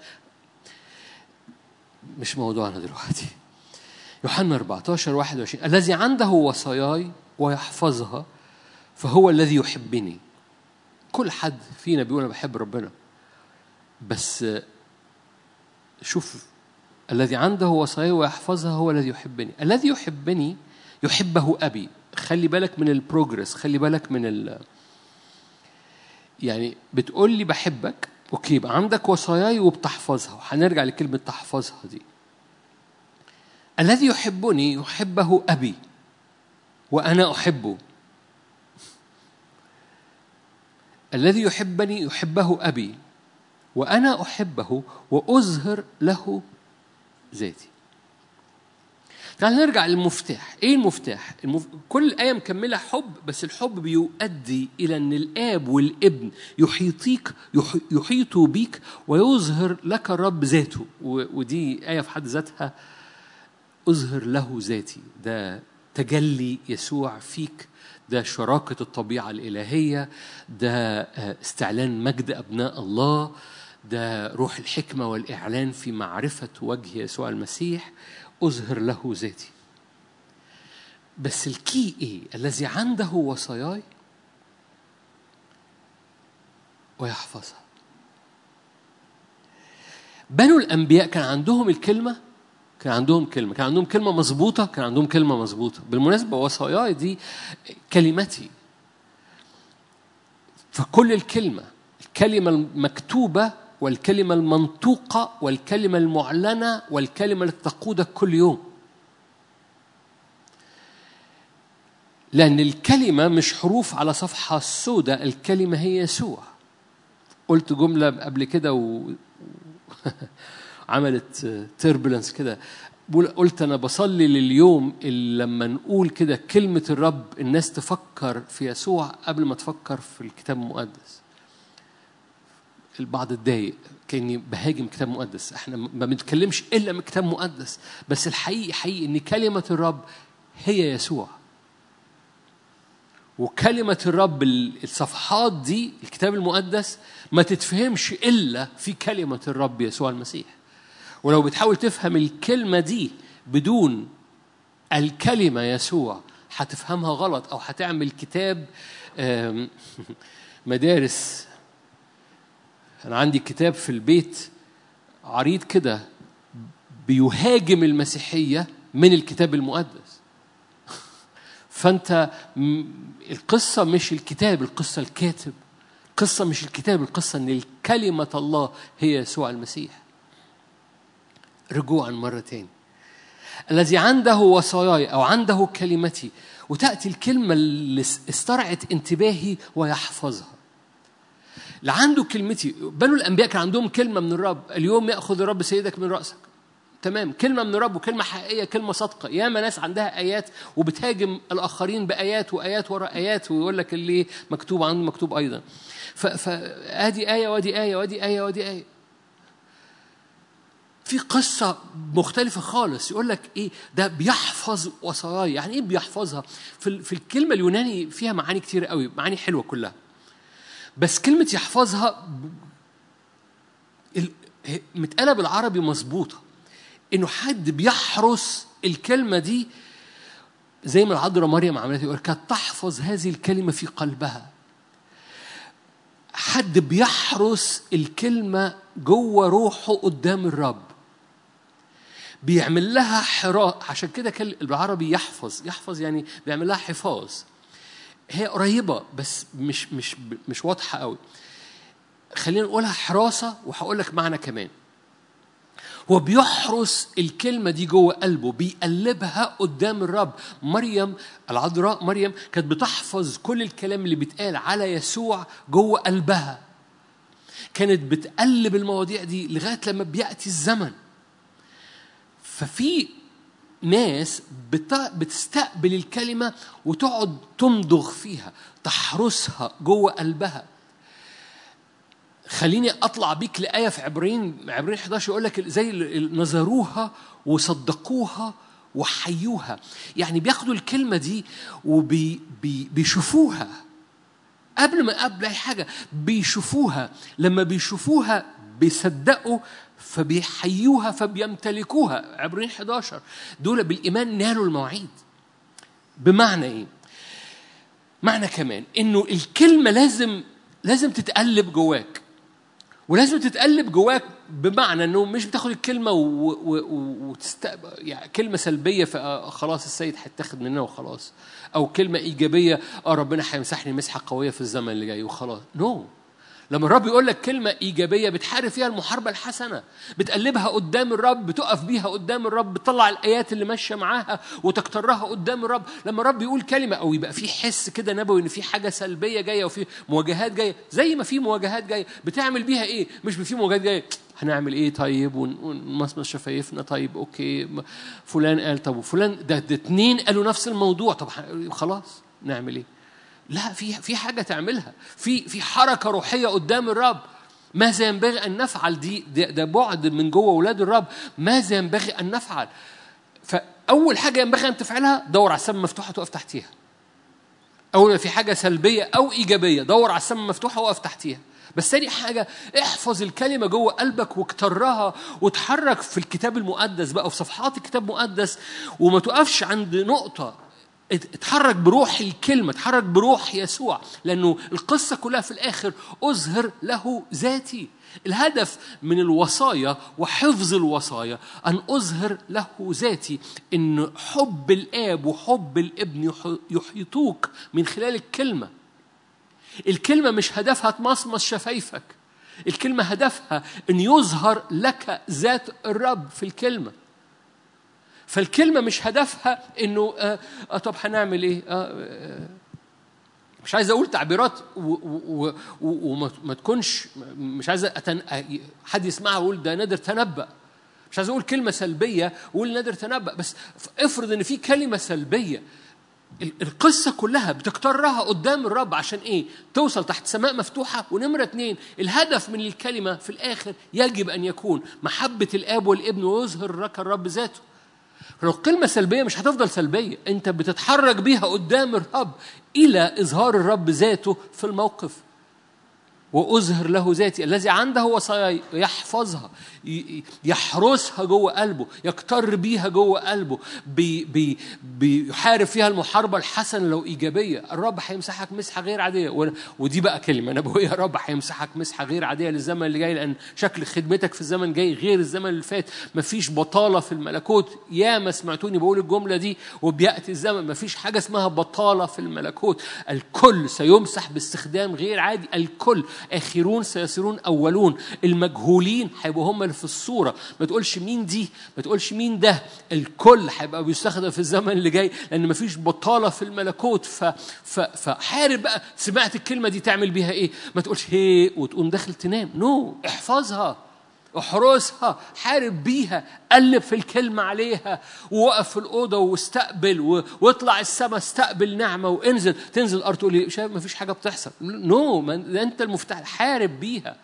مش موضوعنا دلوقتي يوحنا 14 21 الذي عنده وصاياي ويحفظها فهو الذي يحبني كل حد فينا بيقول انا بحب ربنا بس شوف الذي عنده وصايا ويحفظها هو الذي يحبني الذي يحبني يحبه ابي خلي بالك من البروجرس خلي بالك من ال يعني بتقول لي بحبك اوكي يبقى عندك وصاياي وبتحفظها وهنرجع لكلمه تحفظها دي الذي يحبني يحبه ابي وأنا أحبه الذي يحبني يحبه أبي وأنا أحبه وأظهر له ذاتي تعال نرجع للمفتاح ايه المفتاح المف... كل ايه مكمله حب بس الحب بيؤدي الى ان الاب والابن يحيطيك يح... يحيطوا بيك ويظهر لك الرب ذاته و... ودي ايه في حد ذاتها اظهر له ذاتي ده تجلي يسوع فيك ده شراكة الطبيعة الإلهية ده استعلان مجد أبناء الله ده روح الحكمة والإعلان في معرفة وجه يسوع المسيح أظهر له ذاتي بس الكي إيه الذي عنده وصاياي ويحفظها بنو الأنبياء كان عندهم الكلمة كان عندهم كلمة كان عندهم كلمة مظبوطة كان عندهم كلمة مظبوطة بالمناسبة وصاياي دي كلمتي فكل الكلمة الكلمة المكتوبة والكلمة المنطوقة والكلمة المعلنة والكلمة اللي تقودك كل يوم لأن الكلمة مش حروف على صفحة سوداء الكلمة هي يسوع قلت جملة قبل كده و... عملت تربلنس كده قلت انا بصلي لليوم اللي لما نقول كده كلمه الرب الناس تفكر في يسوع قبل ما تفكر في الكتاب المقدس البعض اتضايق كاني بهاجم كتاب مقدس احنا ما بنتكلمش الا من كتاب مقدس بس الحقيقي حقيقي ان كلمه الرب هي يسوع وكلمة الرب الصفحات دي الكتاب المقدس ما تتفهمش إلا في كلمة الرب يسوع المسيح ولو بتحاول تفهم الكلمة دي بدون الكلمة يسوع هتفهمها غلط أو هتعمل كتاب مدارس أنا عندي كتاب في البيت عريض كده بيهاجم المسيحية من الكتاب المقدس فأنت القصة مش الكتاب القصة الكاتب القصة مش الكتاب القصة إن الكلمة الله هي يسوع المسيح رجوعا مرة تاني الذي عنده وصاياي أو عنده كلمتي وتأتي الكلمة اللي استرعت انتباهي ويحفظها اللي عنده كلمتي بنو الأنبياء كان عندهم كلمة من الرب اليوم يأخذ الرب سيدك من رأسك تمام كلمة من الرب وكلمة حقيقية كلمة صادقة ياما ناس عندها آيات وبتهاجم الآخرين بآيات وآيات وراء آيات ويقول لك اللي مكتوب عنده مكتوب أيضا فادي آية وادي آية وادي آية وادي آية في قصة مختلفة خالص يقول لك إيه ده بيحفظ وصاياي يعني إيه بيحفظها في, في الكلمة اليوناني فيها معاني كتير قوي معاني حلوة كلها بس كلمة يحفظها متقالة بالعربي مظبوطة إنه حد بيحرس الكلمة دي زي ما العذراء مريم عملت يقول كانت تحفظ هذه الكلمة في قلبها حد بيحرس الكلمة جوه روحه قدام الرب بيعمل لها حراء عشان كده كان بالعربي يحفظ يحفظ يعني بيعمل لها حفاظ هي قريبة بس مش مش مش واضحة قوي خلينا نقولها حراسة وهقول لك معنى كمان هو بيحرس الكلمة دي جوه قلبه بيقلبها قدام الرب مريم العذراء مريم كانت بتحفظ كل الكلام اللي بيتقال على يسوع جوه قلبها كانت بتقلب المواضيع دي لغاية لما بيأتي الزمن ففي ناس بتستقبل الكلمة وتقعد تمضغ فيها تحرسها جوه قلبها خليني اطلع بيك لايه في عبرين عبرين 11 يقول لك زي نظروها وصدقوها وحيوها يعني بياخدوا الكلمه دي وبيشوفوها قبل ما قبل اي حاجه بيشوفوها لما بيشوفوها بيصدقوا فبيحيوها فبيمتلكوها عبرين 11 دول بالايمان نالوا المواعيد بمعنى ايه معنى كمان انه الكلمه لازم لازم تتقلب جواك ولازم تتقلب جواك بمعنى انه مش بتاخد الكلمه وتستقبل يعني كلمه سلبيه فخلاص السيد هيتاخد مننا وخلاص او كلمه ايجابيه اه ربنا هيمسحني مسحه قويه في الزمن اللي جاي وخلاص نو no. لما الرب يقول لك كلمة إيجابية بتحارب فيها المحاربة الحسنة بتقلبها قدام الرب بتقف بيها قدام الرب بتطلع الآيات اللي ماشية معاها وتكترها قدام الرب لما الرب يقول كلمة أو يبقى في حس كده نبوي إن في حاجة سلبية جاية وفي مواجهات جاية زي ما في مواجهات جاية بتعمل بيها إيه مش في مواجهات جاية هنعمل ايه طيب ونمصمص شفايفنا طيب اوكي فلان قال طب وفلان ده, ده اتنين قالوا نفس الموضوع طب خلاص نعمل ايه لا في في حاجه تعملها في في حركه روحيه قدام الرب ماذا ينبغي ان نفعل دي ده, ده بعد من جوه اولاد الرب ماذا ينبغي ان نفعل فاول حاجه ينبغي ان تفعلها دور على السماء مفتوحه تقف تحتيها اول ما في حاجه سلبيه او ايجابيه دور على السماء مفتوحه وقف تحتيها بس تاني حاجة احفظ الكلمة جوه قلبك واكترها وتحرك في الكتاب المقدس بقى في صفحات الكتاب المقدس وما تقفش عند نقطة اتحرك بروح الكلمة اتحرك بروح يسوع لأنه القصة كلها في الآخر أظهر له ذاتي الهدف من الوصايا وحفظ الوصايا أن أظهر له ذاتي إن حب الآب وحب الابن يحيطوك من خلال الكلمة الكلمة مش هدفها تمصمص شفايفك الكلمة هدفها أن يظهر لك ذات الرب في الكلمة فالكلمة مش هدفها انه آه, آه طب هنعمل ايه؟ آه آه مش عايز اقول تعبيرات وما تكونش مش عايز أتن... حد يسمعها ويقول ده نادر تنبأ مش عايز اقول كلمة سلبية ويقول نادر تنبأ بس افرض ان في كلمة سلبية القصة كلها بتكترها قدام الرب عشان ايه؟ توصل تحت سماء مفتوحة ونمرة اتنين الهدف من الكلمة في الآخر يجب أن يكون محبة الآب والابن ويظهر لك الرب ذاته. لو كلمة سلبية مش هتفضل سلبية، أنت بتتحرك بيها قدام الرب إلى إظهار الرب ذاته في الموقف. وأظهر له ذاتي الذي عنده وصايا يحفظها يحرسها جوه قلبه يكتر بيها جوه قلبه بي بي بيحارب فيها المحاربة الحسنة لو إيجابية الرب هيمسحك مسحة غير عادية ودي بقى كلمة نبوية الرب هيمسحك مسحة غير عادية للزمن اللي جاي لأن شكل خدمتك في الزمن جاي غير الزمن اللي فات مفيش بطالة في الملكوت يا ما سمعتوني بقول الجملة دي وبيأتي الزمن مفيش حاجة اسمها بطالة في الملكوت الكل سيمسح باستخدام غير عادي الكل آخرون سيصيرون أولون المجهولين هيبقوا هم اللي في الصورة ما تقولش مين دي ما تقولش مين ده الكل هيبقى بيستخدم في الزمن اللي جاي لأن ما فيش بطالة في الملكوت ف... ف... فحارب بقى سمعت الكلمة دي تعمل بيها إيه ما تقولش هي وتقوم داخل تنام نو no. احفظها احرسها حارب بيها قلب في الكلمة عليها ووقف في الأوضة واستقبل واطلع السماء استقبل نعمة وانزل تنزل الأرض تقول لي شايف ما فيش حاجة بتحصل نو no. أنت المفتاح حارب بيها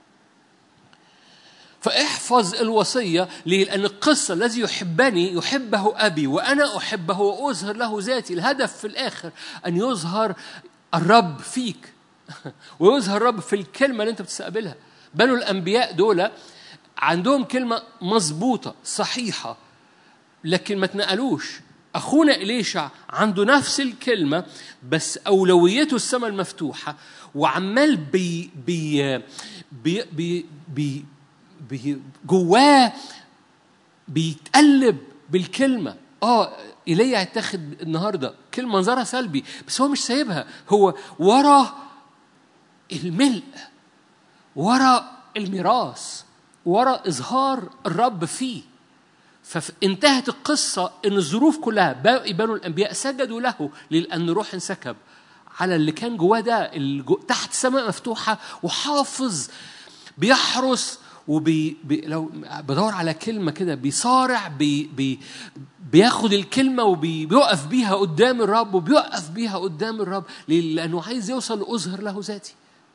فاحفظ الوصية ليه؟ لأن القصة الذي يحبني يحبه أبي وأنا أحبه وأظهر له ذاتي الهدف في الآخر أن يظهر الرب فيك ويظهر الرب في الكلمة اللي أنت بتستقبلها بنو الأنبياء دول عندهم كلمة مظبوطة صحيحة لكن ما تنقلوش أخونا إليشع عنده نفس الكلمة بس أولويته السماء المفتوحة وعمال بي بي بي بي, بي بي جواه بيتقلب بالكلمة اه ايليا هيتاخد النهارده كلمه منظرها سلبي بس هو مش سايبها هو ورا الملء ورا الميراث ورا اظهار الرب فيه فانتهت القصة إن الظروف كلها باقي بنو الأنبياء سجدوا له لأن روح انسكب على اللي كان جواه ده اللي جو تحت سماء مفتوحة وحافظ بيحرس وبي بي لو بدور على كلمة كده بيصارع بي بي بياخد الكلمة وبيقف بيها قدام الرب وبيقف بيها قدام الرب لأنه عايز يوصل لأظهر له ذاتي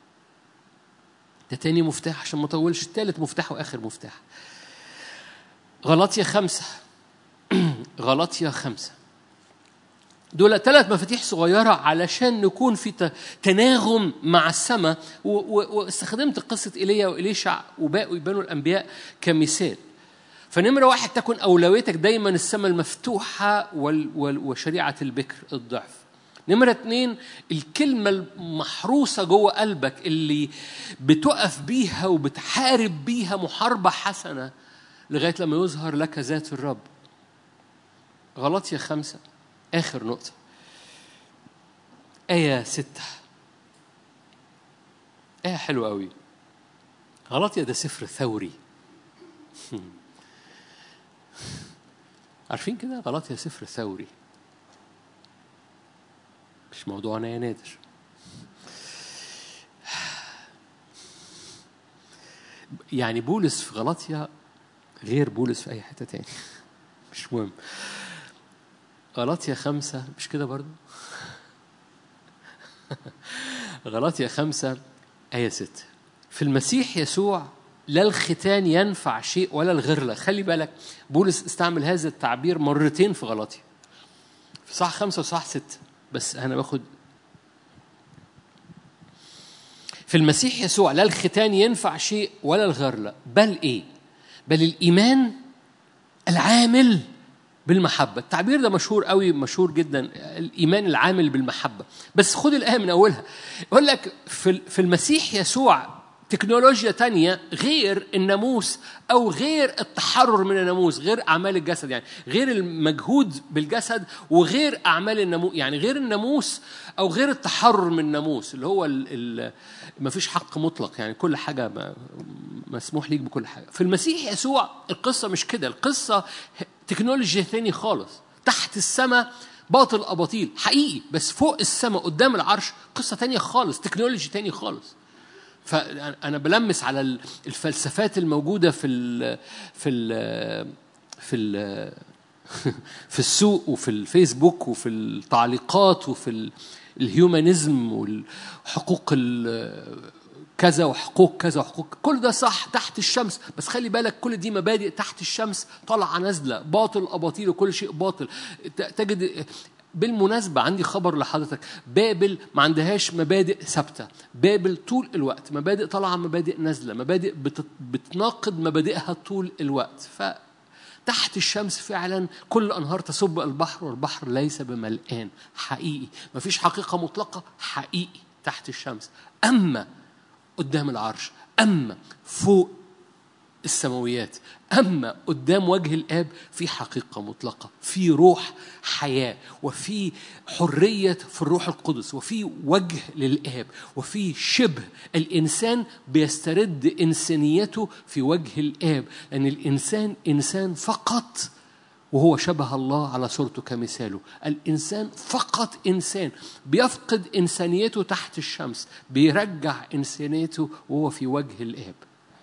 ده تاني مفتاح عشان ما اطولش التالت مفتاح واخر مفتاح غلطية خمسة غلطية خمسة دول ثلاث مفاتيح صغيرة علشان نكون في تناغم مع السماء واستخدمت قصة إيليا وإليشع وباقي بنو الأنبياء كمثال فنمرة واحد تكن أولويتك دايما السماء المفتوحة وشريعة البكر الضعف نمرة اتنين الكلمة المحروسة جوه قلبك اللي بتقف بيها وبتحارب بيها محاربة حسنة لغاية لما يظهر لك ذات الرب غلطية خمسة آخر نقطة آية ستة آية آية حلوة قوي غلطية ده سفر ثوري عارفين كده غلطية سفر ثوري مش موضوعنا يا نادر يعني بولس في غلطية غير بولس في أي حتة تاني مش مهم غلطية خمسة مش كده برضو غلطية خمسة آية ستة في المسيح يسوع لا الختان ينفع شيء ولا الغرلة خلي بالك بولس استعمل هذا التعبير مرتين في غلطية في صح خمسة وصح ستة بس أنا باخد في المسيح يسوع لا الختان ينفع شيء ولا الغرلة بل إيه بل الإيمان العامل بالمحبة التعبير ده مشهور قوي مشهور جدا الإيمان العامل بالمحبة بس خد الآية من أولها يقول لك في في المسيح يسوع تكنولوجيا تانية غير الناموس أو غير التحرر من الناموس غير أعمال الجسد يعني غير المجهود بالجسد وغير أعمال الناموس يعني غير الناموس أو غير التحرر من الناموس اللي هو ما فيش حق مطلق يعني كل حاجة ما مسموح ليك بكل حاجة في المسيح يسوع القصة مش كده القصة تكنولوجيا تاني خالص تحت السماء باطل أباطيل حقيقي بس فوق السماء قدام العرش قصة تانية خالص تكنولوجي تاني خالص فانا بلمس على الفلسفات الموجوده في ال في ال في ال في السوق وفي الفيسبوك وفي التعليقات وفي الهيومانيزم والحقوق كذا وحقوق كذا وحقوق كل ده صح تحت الشمس بس خلي بالك كل دي مبادئ تحت الشمس طالعه نازله باطل اباطيل وكل شيء باطل تجد بالمناسبة عندي خبر لحضرتك بابل ما عندهاش مبادئ ثابتة بابل طول الوقت مبادئ طالعة مبادئ نازلة مبادئ بتناقض مبادئها طول الوقت ف تحت الشمس فعلا كل أنهار تصب البحر والبحر ليس بملآن حقيقي مفيش حقيقة مطلقة حقيقي تحت الشمس أما قدام العرش أما فوق السماويات أما قدام وجه الآب في حقيقة مطلقة في روح حياة وفي حرية في الروح القدس وفي وجه للآب وفي شبه الإنسان بيسترد إنسانيته في وجه الآب لأن الإنسان إنسان فقط وهو شبه الله على صورته كمثاله الإنسان فقط إنسان بيفقد إنسانيته تحت الشمس بيرجع إنسانيته وهو في وجه الآب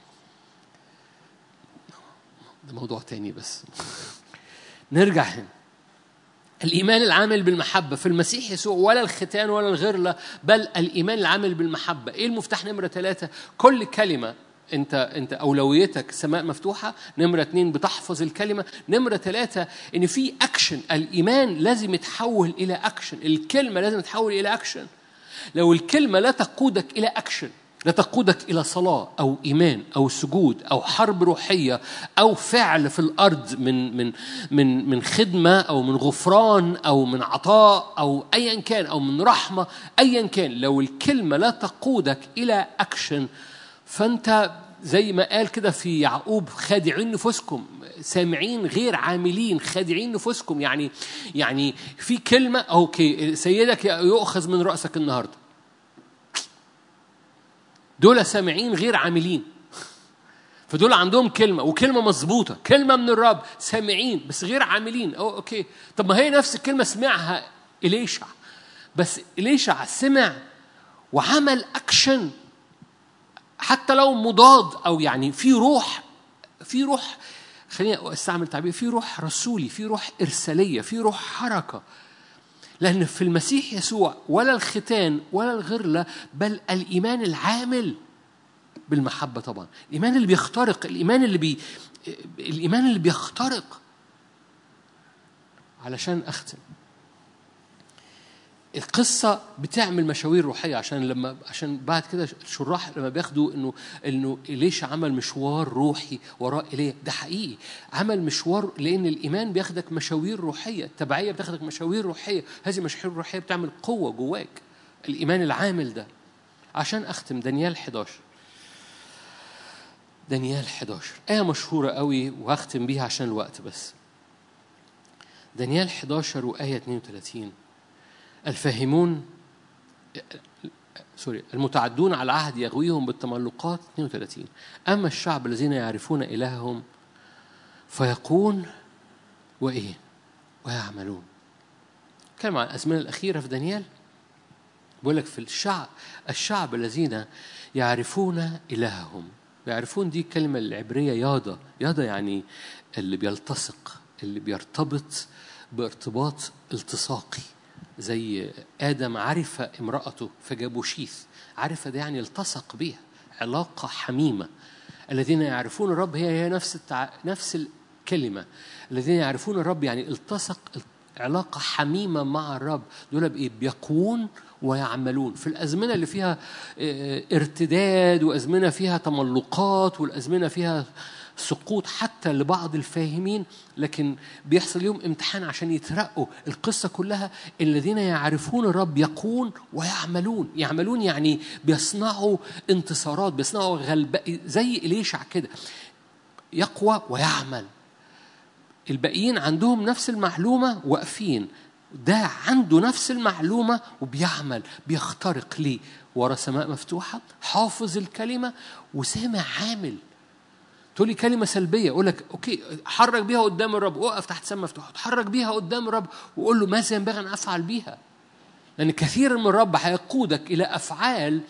ده موضوع تاني بس نرجع هنا الإيمان العامل بالمحبة في المسيح يسوع ولا الختان ولا الغرلة بل الإيمان العامل بالمحبة إيه المفتاح نمرة ثلاثة كل كلمة انت انت اولويتك سماء مفتوحه نمره اثنين بتحفظ الكلمه نمره ثلاثه ان في اكشن الايمان لازم يتحول الى اكشن الكلمه لازم تتحول الى اكشن لو الكلمه لا تقودك الى اكشن لا تقودك إلى صلاة أو إيمان أو سجود أو حرب روحية أو فعل في الأرض من من من من خدمة أو من غفران أو من عطاء أو أيا كان أو من رحمة أيا كان لو الكلمة لا تقودك إلى أكشن فأنت زي ما قال كده في يعقوب خادعين نفوسكم سامعين غير عاملين خادعين نفوسكم يعني يعني في كلمة أوكي سيدك يؤخذ من رأسك النهارده دول سامعين غير عاملين فدول عندهم كلمة وكلمة مظبوطة كلمة من الرب سامعين بس غير عاملين أو أوكي طب ما هي نفس الكلمة سمعها إليشع بس إليشع سمع وعمل أكشن حتى لو مضاد أو يعني في روح في روح خليني استعمل تعبير في روح رسولي في روح إرسالية في روح حركة لأن في المسيح يسوع ولا الختان ولا الغرلة بل الإيمان العامل بالمحبة طبعا الإيمان اللي بيخترق الإيمان اللي بي الإيمان اللي بيخترق علشان أختم القصة بتعمل مشاوير روحية عشان لما عشان بعد كده الشراح لما بياخدوا انه انه ليش عمل مشوار روحي وراء ايليا ده حقيقي عمل مشوار لان الايمان بياخدك مشاوير روحية التبعية بتاخدك مشاوير روحية هذه المشاوير الروحية بتعمل قوة جواك الإيمان العامل ده عشان أختم دانيال 11 دانيال 11 آية مشهورة قوي وهختم بيها عشان الوقت بس دانيال 11 وآية 32 الفاهمون سوري المتعدون على العهد يغويهم بالتملقات 32 أما الشعب الذين يعرفون إلههم فيقون وإيه ويعملون كلام عن الأزمنة الأخيرة في دانيال بيقول لك في الشعب الشعب الذين يعرفون إلههم يعرفون دي الكلمة العبرية ياضة ياضة يعني اللي بيلتصق اللي بيرتبط بارتباط التصاقي زي آدم عرف امرأته فجابوا شيث عرف ده يعني التصق بيها علاقة حميمة الذين يعرفون الرب هي هي نفس التع... نفس الكلمة الذين يعرفون الرب يعني التصق علاقة حميمة مع الرب دول بإيه؟ بيقوون ويعملون في الأزمنة اللي فيها ارتداد وأزمنة فيها تملقات والأزمنة فيها سقوط حتى لبعض الفاهمين لكن بيحصل لهم امتحان عشان يترقوا القصة كلها الذين يعرفون الرب يقون ويعملون يعملون يعني بيصنعوا انتصارات بيصنعوا غلبة زي إليشع كده يقوى ويعمل الباقيين عندهم نفس المعلومة واقفين ده عنده نفس المعلومة وبيعمل بيخترق ليه ورا سماء مفتوحة حافظ الكلمة وسامع عامل تقول لي كلمة سلبية أقول لك أوكي حرك بيها قدام الرب وقف تحت سماء مفتوحة اتحرك بيها قدام الرب وقول له ماذا ينبغي أن أفعل بيها لأن كثير من الرب هيقودك إلى أفعال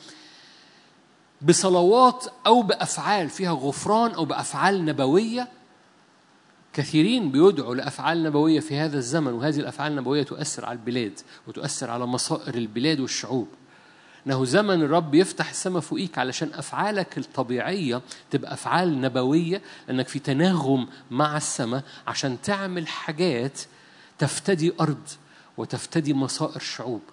بصلوات أو بأفعال فيها غفران أو بأفعال نبوية كثيرين بيدعوا لأفعال نبوية في هذا الزمن وهذه الأفعال النبوية تؤثر على البلاد وتؤثر على مصائر البلاد والشعوب انه زمن الرب يفتح السماء فوقيك علشان افعالك الطبيعيه تبقى افعال نبويه لانك في تناغم مع السماء عشان تعمل حاجات تفتدي ارض وتفتدي مصائر شعوب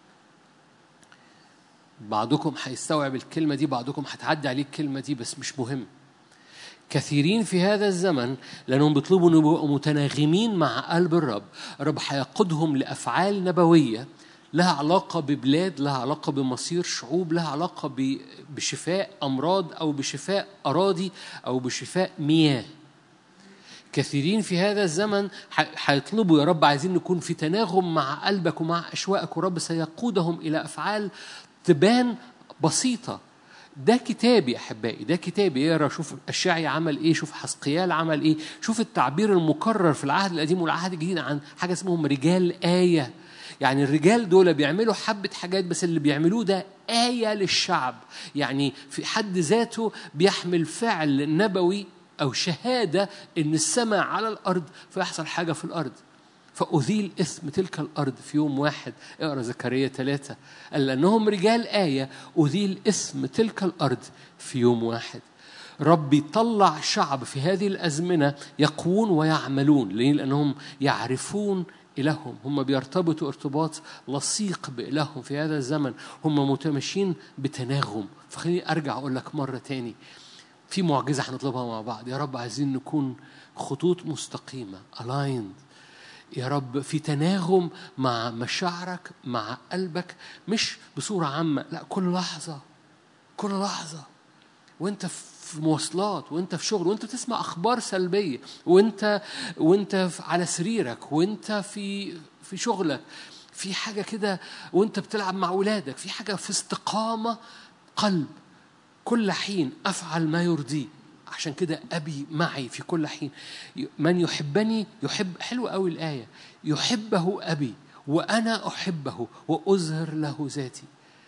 بعضكم هيستوعب الكلمه دي بعضكم هتعدي عليه الكلمه دي بس مش مهم كثيرين في هذا الزمن لأنهم بيطلبوا أن يبقوا متناغمين مع قلب الرب الرب هيقودهم لأفعال نبوية لها علاقة ببلاد لها علاقة بمصير شعوب لها علاقة بشفاء أمراض أو بشفاء أراضي أو بشفاء مياه كثيرين في هذا الزمن هيطلبوا يا رب عايزين نكون في تناغم مع قلبك ومع أشواقك ورب سيقودهم إلى أفعال تبان بسيطة ده كتابي احبائي ده كتابي اقرا شوف الشاعي عمل ايه شوف حسقيال عمل ايه شوف التعبير المكرر في العهد القديم والعهد الجديد عن حاجه اسمهم رجال ايه يعني الرجال دول بيعملوا حبة حاجات بس اللي بيعملوه ده آية للشعب يعني في حد ذاته بيحمل فعل نبوي أو شهادة إن السماء على الأرض فيحصل حاجة في الأرض فأذيل إثم تلك الأرض في يوم واحد اقرأ زكريا ثلاثة قال لأنهم رجال آية أذيل إثم تلك الأرض في يوم واحد رب يطلع شعب في هذه الأزمنة يقوون ويعملون ليه؟ لأنهم يعرفون إلههم هم بيرتبطوا ارتباط لصيق بإلههم في هذا الزمن هم متمشين بتناغم فخليني أرجع أقول لك مرة تاني في معجزة هنطلبها مع بعض يا رب عايزين نكون خطوط مستقيمة aligned يا رب في تناغم مع مشاعرك مع قلبك مش بصورة عامة لا كل لحظة كل لحظة وانت في مواصلات وانت في شغل وانت تسمع اخبار سلبيه وانت وانت على سريرك وانت في في شغلك في حاجه كده وانت بتلعب مع اولادك في حاجه في استقامه قلب كل حين افعل ما يرضيه عشان كده ابي معي في كل حين من يحبني يحب حلوه قوي الايه يحبه ابي وانا احبه واظهر له ذاتي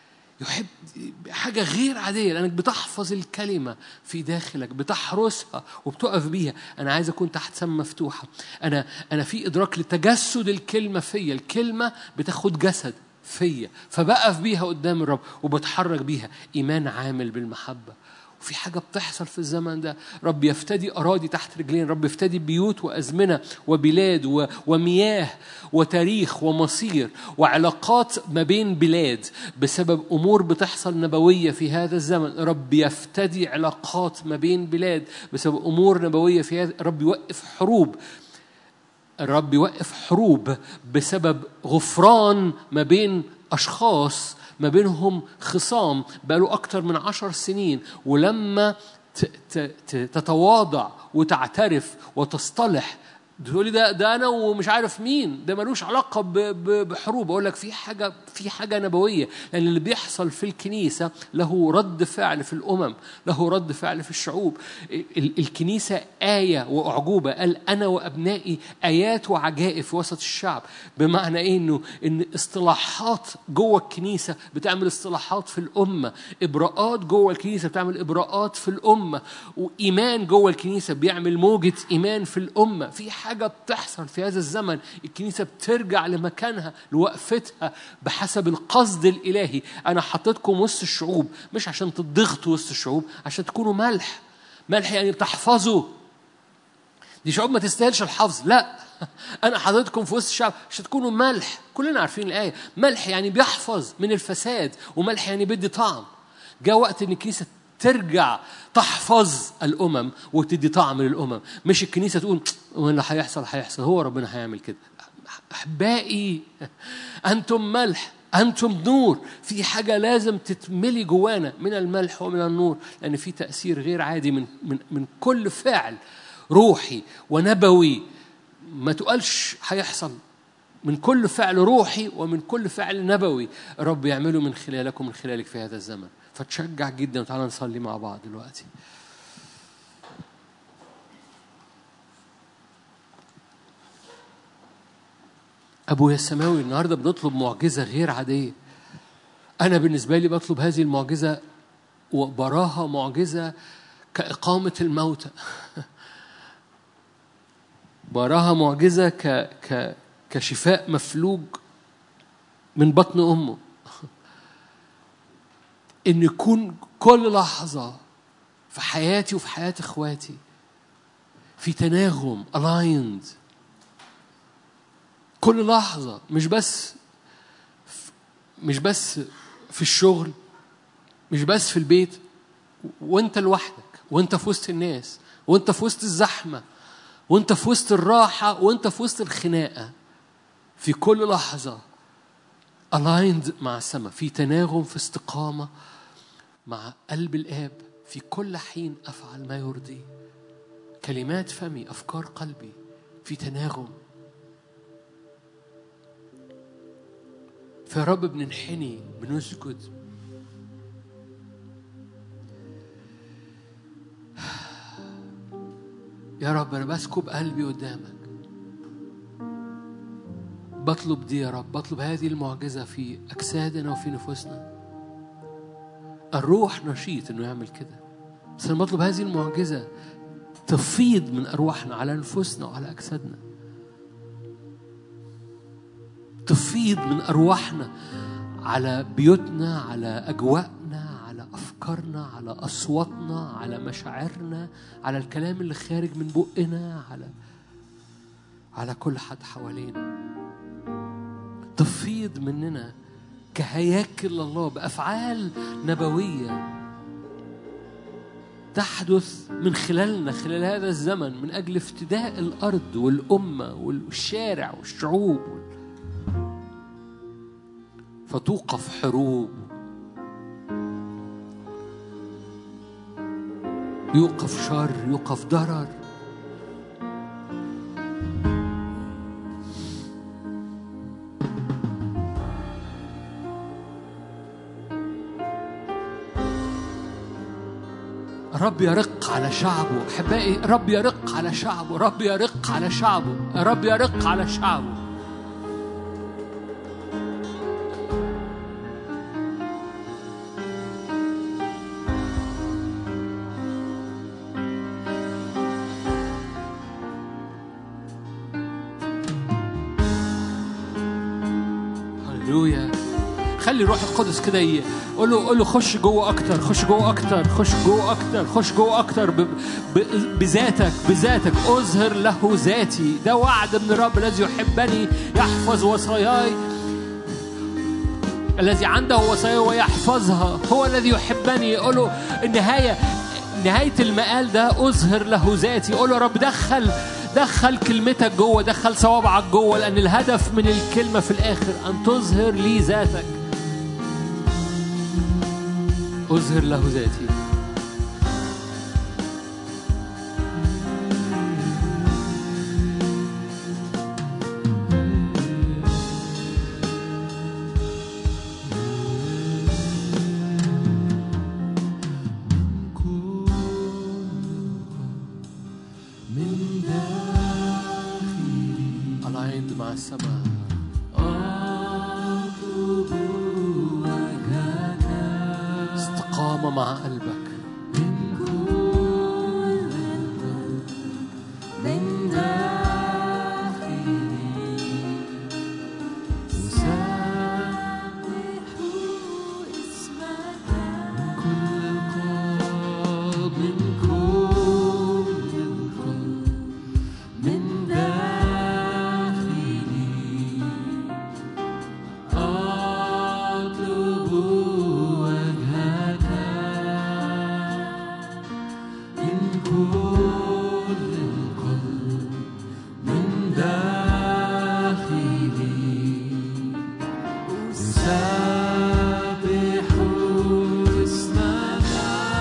يحب حاجة غير عادية لأنك بتحفظ الكلمة في داخلك بتحرسها وبتقف بيها أنا عايز أكون تحت سم مفتوحة أنا أنا في إدراك لتجسد الكلمة فيا الكلمة بتاخد جسد فيا فبقف بيها قدام الرب وبتحرك بيها إيمان عامل بالمحبة وفي حاجة بتحصل في الزمن ده رب يفتدي أراضي تحت رجلين رب يفتدي بيوت وأزمنة وبلاد ومياه وتاريخ ومصير وعلاقات ما بين بلاد بسبب أمور بتحصل نبوية في هذا الزمن رب يفتدي علاقات ما بين بلاد بسبب أمور نبوية في هذا رب يوقف حروب الرب يوقف حروب بسبب غفران ما بين أشخاص ما بينهم خصام بقاله أكتر من عشر سنين ولما تتواضع وتعترف وتصطلح تقولي ده ده انا ومش عارف مين ده ملوش علاقه ب- ب- بحروب اقول لك في حاجه في حاجه نبويه لان اللي بيحصل في الكنيسه له رد فعل في الامم له رد فعل في الشعوب ال- الكنيسه ايه واعجوبه قال انا وابنائي ايات وعجائب في وسط الشعب بمعنى ايه انه ان اصطلاحات جوه الكنيسه بتعمل اصطلاحات في الامه ابراءات جوه الكنيسه بتعمل ابراءات في الامه وايمان جوه الكنيسه بيعمل موجه ايمان في الامه في حاجه بتحصل في هذا الزمن الكنيسه بترجع لمكانها لوقفتها بحسب القصد الالهي انا حطيتكم وسط الشعوب مش عشان تضغطوا وسط الشعوب عشان تكونوا ملح ملح يعني بتحفظوا دي شعوب ما تستاهلش الحفظ لا انا حضرتكم في وسط الشعب عشان تكونوا ملح كلنا عارفين الايه ملح يعني بيحفظ من الفساد وملح يعني بيدي طعم جاء وقت ان الكنيسه ترجع تحفظ الامم وتدي طعم للامم مش الكنيسه تقول واللي هيحصل هيحصل هو ربنا هيعمل كده احبائي انتم ملح انتم نور في حاجه لازم تتملي جوانا من الملح ومن النور لان في تاثير غير عادي من من من كل فعل روحي ونبوي ما تقالش هيحصل من كل فعل روحي ومن كل فعل نبوي الرب يعمله من خلالك ومن خلالك في هذا الزمن فتشجع جدا وتعالى نصلي مع بعض دلوقتي أبويا السماوي النهارده بنطلب معجزة غير عادية أنا بالنسبة لي بطلب هذه المعجزة وبراها معجزة كإقامة الموتى براها معجزة ك... ك... كشفاء مفلوج من بطن أمه إن يكون كل لحظة في حياتي وفي حياة إخواتي في تناغم aligned كل لحظة مش بس مش بس في الشغل مش بس في البيت وانت لوحدك وانت في وسط الناس وانت في وسط الزحمة وانت في وسط الراحة وانت في وسط الخناقة في كل لحظة aligned مع السماء في تناغم في استقامة مع قلب الآب في كل حين أفعل ما يرضيه كلمات فمي أفكار قلبي في تناغم فيا رب بننحني بنسجد يا رب أنا بسكب قلبي قدامك بطلب دي يا رب بطلب هذه المعجزة في أجسادنا وفي نفوسنا الروح نشيط إنه يعمل كده بس أنا بطلب هذه المعجزة تفيض من أرواحنا على نفوسنا وعلى أجسادنا تفيض من أرواحنا على بيوتنا على أجواءنا على أفكارنا على أصواتنا على مشاعرنا على الكلام اللي خارج من بقنا على على كل حد حوالينا تفيض مننا كهياكل الله بأفعال نبوية تحدث من خلالنا خلال هذا الزمن من أجل افتداء الأرض والأمة والشارع والشعوب فتوقف حروب يوقف شر يوقف ضرر رب يرق على شعبه احبائي رب يرق على شعبه رب يرق على شعبه رب يرق على شعبه هللويا خلي الروح القدس كده ي- قول له قول له خش جوه اكتر خش جوه اكتر خش جوه اكتر خش جوه اكتر ب- ب- بذاتك بذاتك اظهر له ذاتي ده وعد من الرب الذي يحبني يحفظ وصاياي الذي عنده وصايا ويحفظها هو الذي يحبني قول له النهايه نهايه المقال ده اظهر له ذاتي قول له يا رب دخل دخل كلمتك جوه دخل صوابعك جوه لان الهدف من الكلمه في الاخر ان تظهر لي ذاتك اظهر له ذاتي السماء استقامة مع قلبك من داخلي أسبح اسمك من كل القلب من داخلي أطلب وجهك من كل القلب من داخلي أسبح اسمك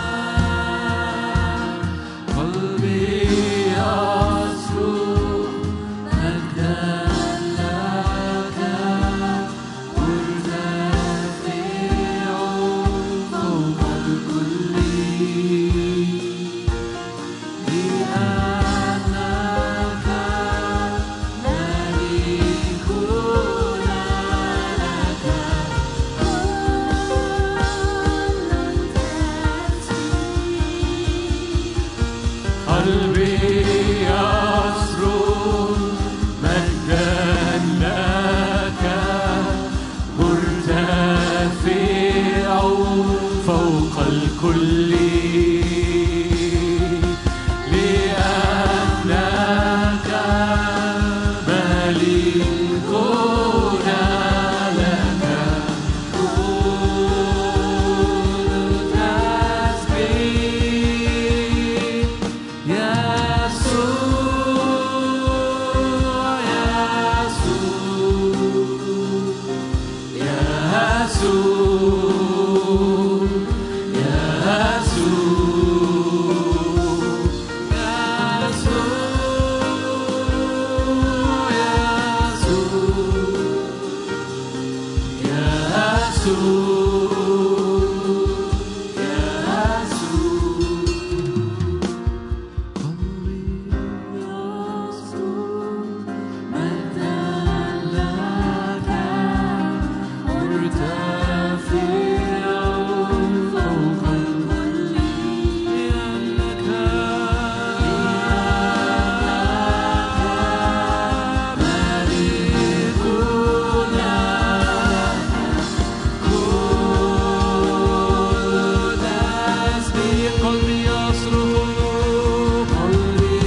قلبي يصرخ مجدا لك مرتفع فوق الكل لأنك ملكنا لك قلبي يصرخ مجدا لك مرتفع فوق الكل لأنك ملكنا لك كل تسبيح يسوع يسوع يسوع فوق الكل لأنك ملكنا كل تسبيح قلبي يصرخ قلبي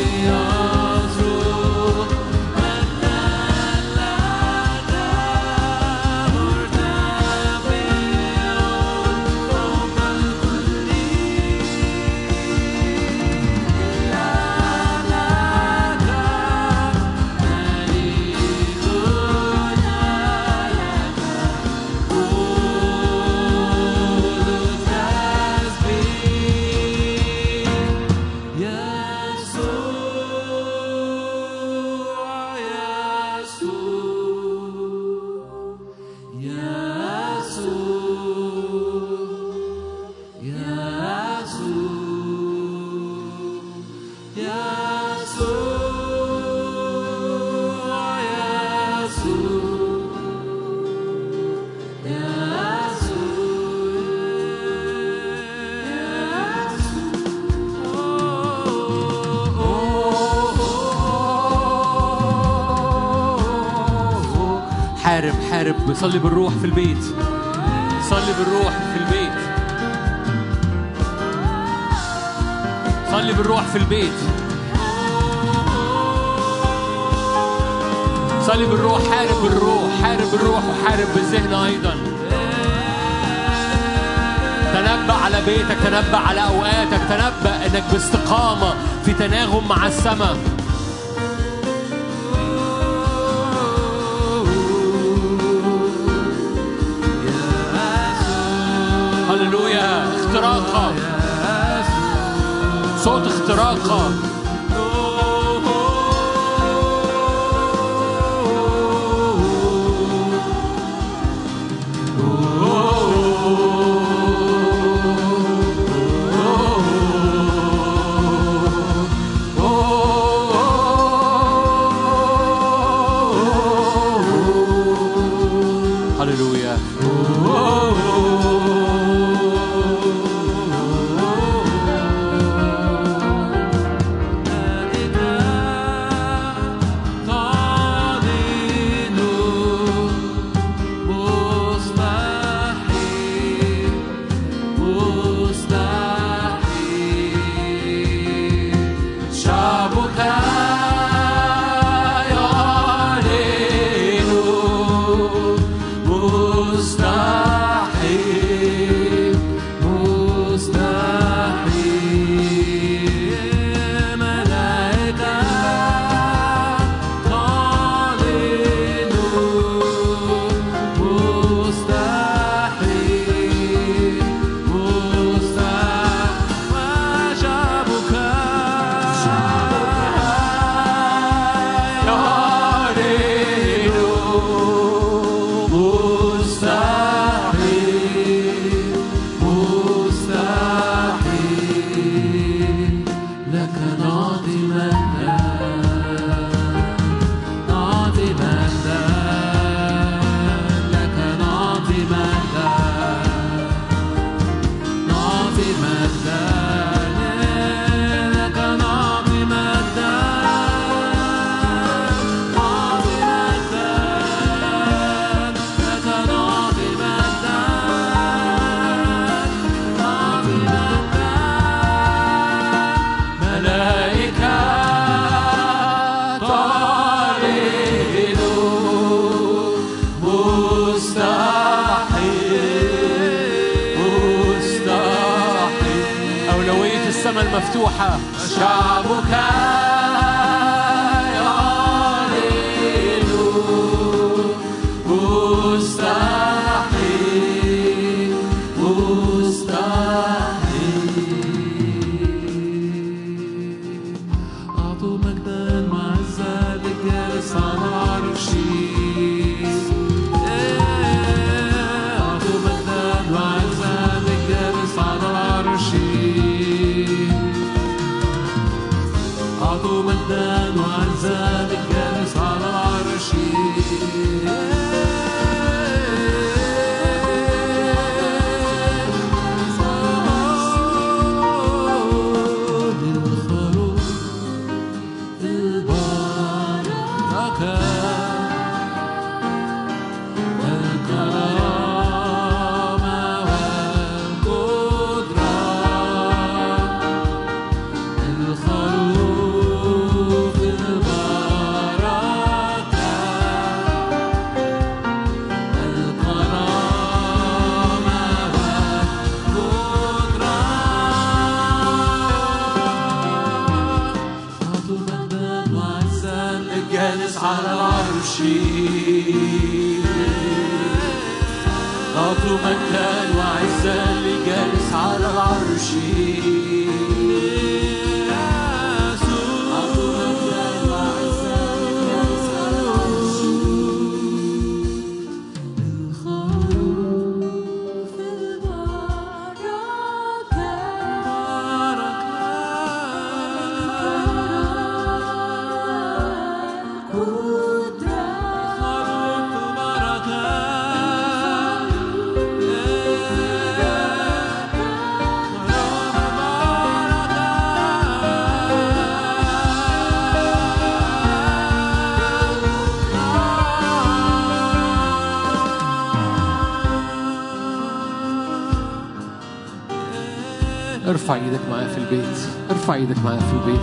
يصرخ مجدا لك مرتفع فوق الكل حارب حارب صلي بالروح في البيت صلي بالروح في البيت صلي بالروح في البيت صلي بالروح حارب بالروح حارب بالروح وحارب بالذهن ايضا تنبأ على بيتك تنبأ على اوقاتك تنبأ انك باستقامة في تناغم مع السماء هللويا اختراقة صوت اختراقة السماء المفتوحة شعبك يعلن مستحيل مستحيل أعطوا مجدا وعزة للجالس على عرشي أعطوا مجدا وعزة للجالس على عرشي أعطوا مجدا وعزا للجالس على العرش للخروف البركة الكرامة والقدرة الخروف البركة الكرامة والقدرة أعطوا مجدا وعزا للجالس على العرش أعطوا مجدا وعزا للجالس على العرش ارفع ايدك معايا في البيت ارفع ايدك معايا في البيت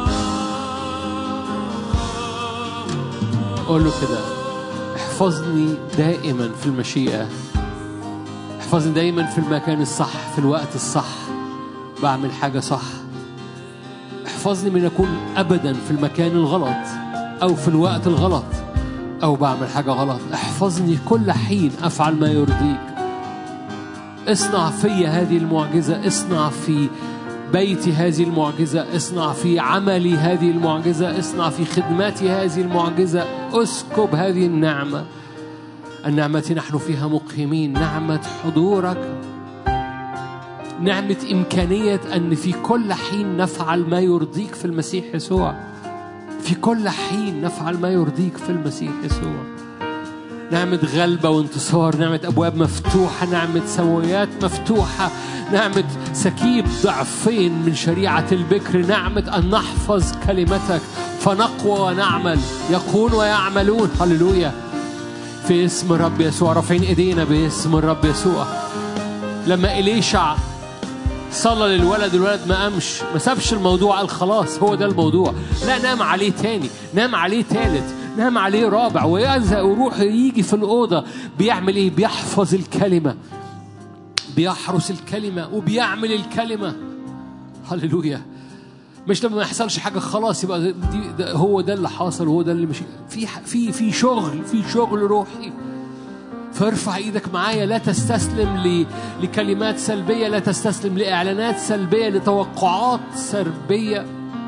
قول له كده احفظني دائما في المشيئة احفظني دايما في المكان الصح في الوقت الصح بعمل حاجة صح احفظني من أكون أبدا في المكان الغلط أو في الوقت الغلط أو بعمل حاجة غلط احفظني كل حين أفعل ما يرضيك اصنع في هذه المعجزة اصنع في بيتي هذه المعجزة اصنع في عملي هذه المعجزة اصنع في خدمتي هذه المعجزة اسكب هذه النعمة النعمة نحن فيها مقيمين نعمة حضورك نعمة إمكانية أن في كل حين نفعل ما يرضيك في المسيح يسوع في كل حين نفعل ما يرضيك في المسيح يسوع نعمة غلبة وانتصار نعمة أبواب مفتوحة نعمة سماويات مفتوحة نعمة سكيب ضعفين من شريعة البكر نعمة أن نحفظ كلمتك فنقوى ونعمل يقون ويعملون هللويا في اسم الرب يسوع رافعين ايدينا باسم الرب يسوع لما إليشع صلى للولد الولد ما قامش ما سابش الموضوع قال خلاص هو ده الموضوع لا نام عليه تاني نام عليه تالت نام عليه رابع ويزهق ويروح يجي في الأوضة بيعمل إيه بيحفظ الكلمة بيحرس الكلمة وبيعمل الكلمة هللويا مش لما ما يحصلش حاجة خلاص يبقى دي ده هو ده اللي حاصل وهو ده اللي مش في في في شغل في شغل روحي فارفع ايدك معايا لا تستسلم ل... لكلمات سلبيه لا تستسلم لاعلانات سلبيه لتوقعات سلبيه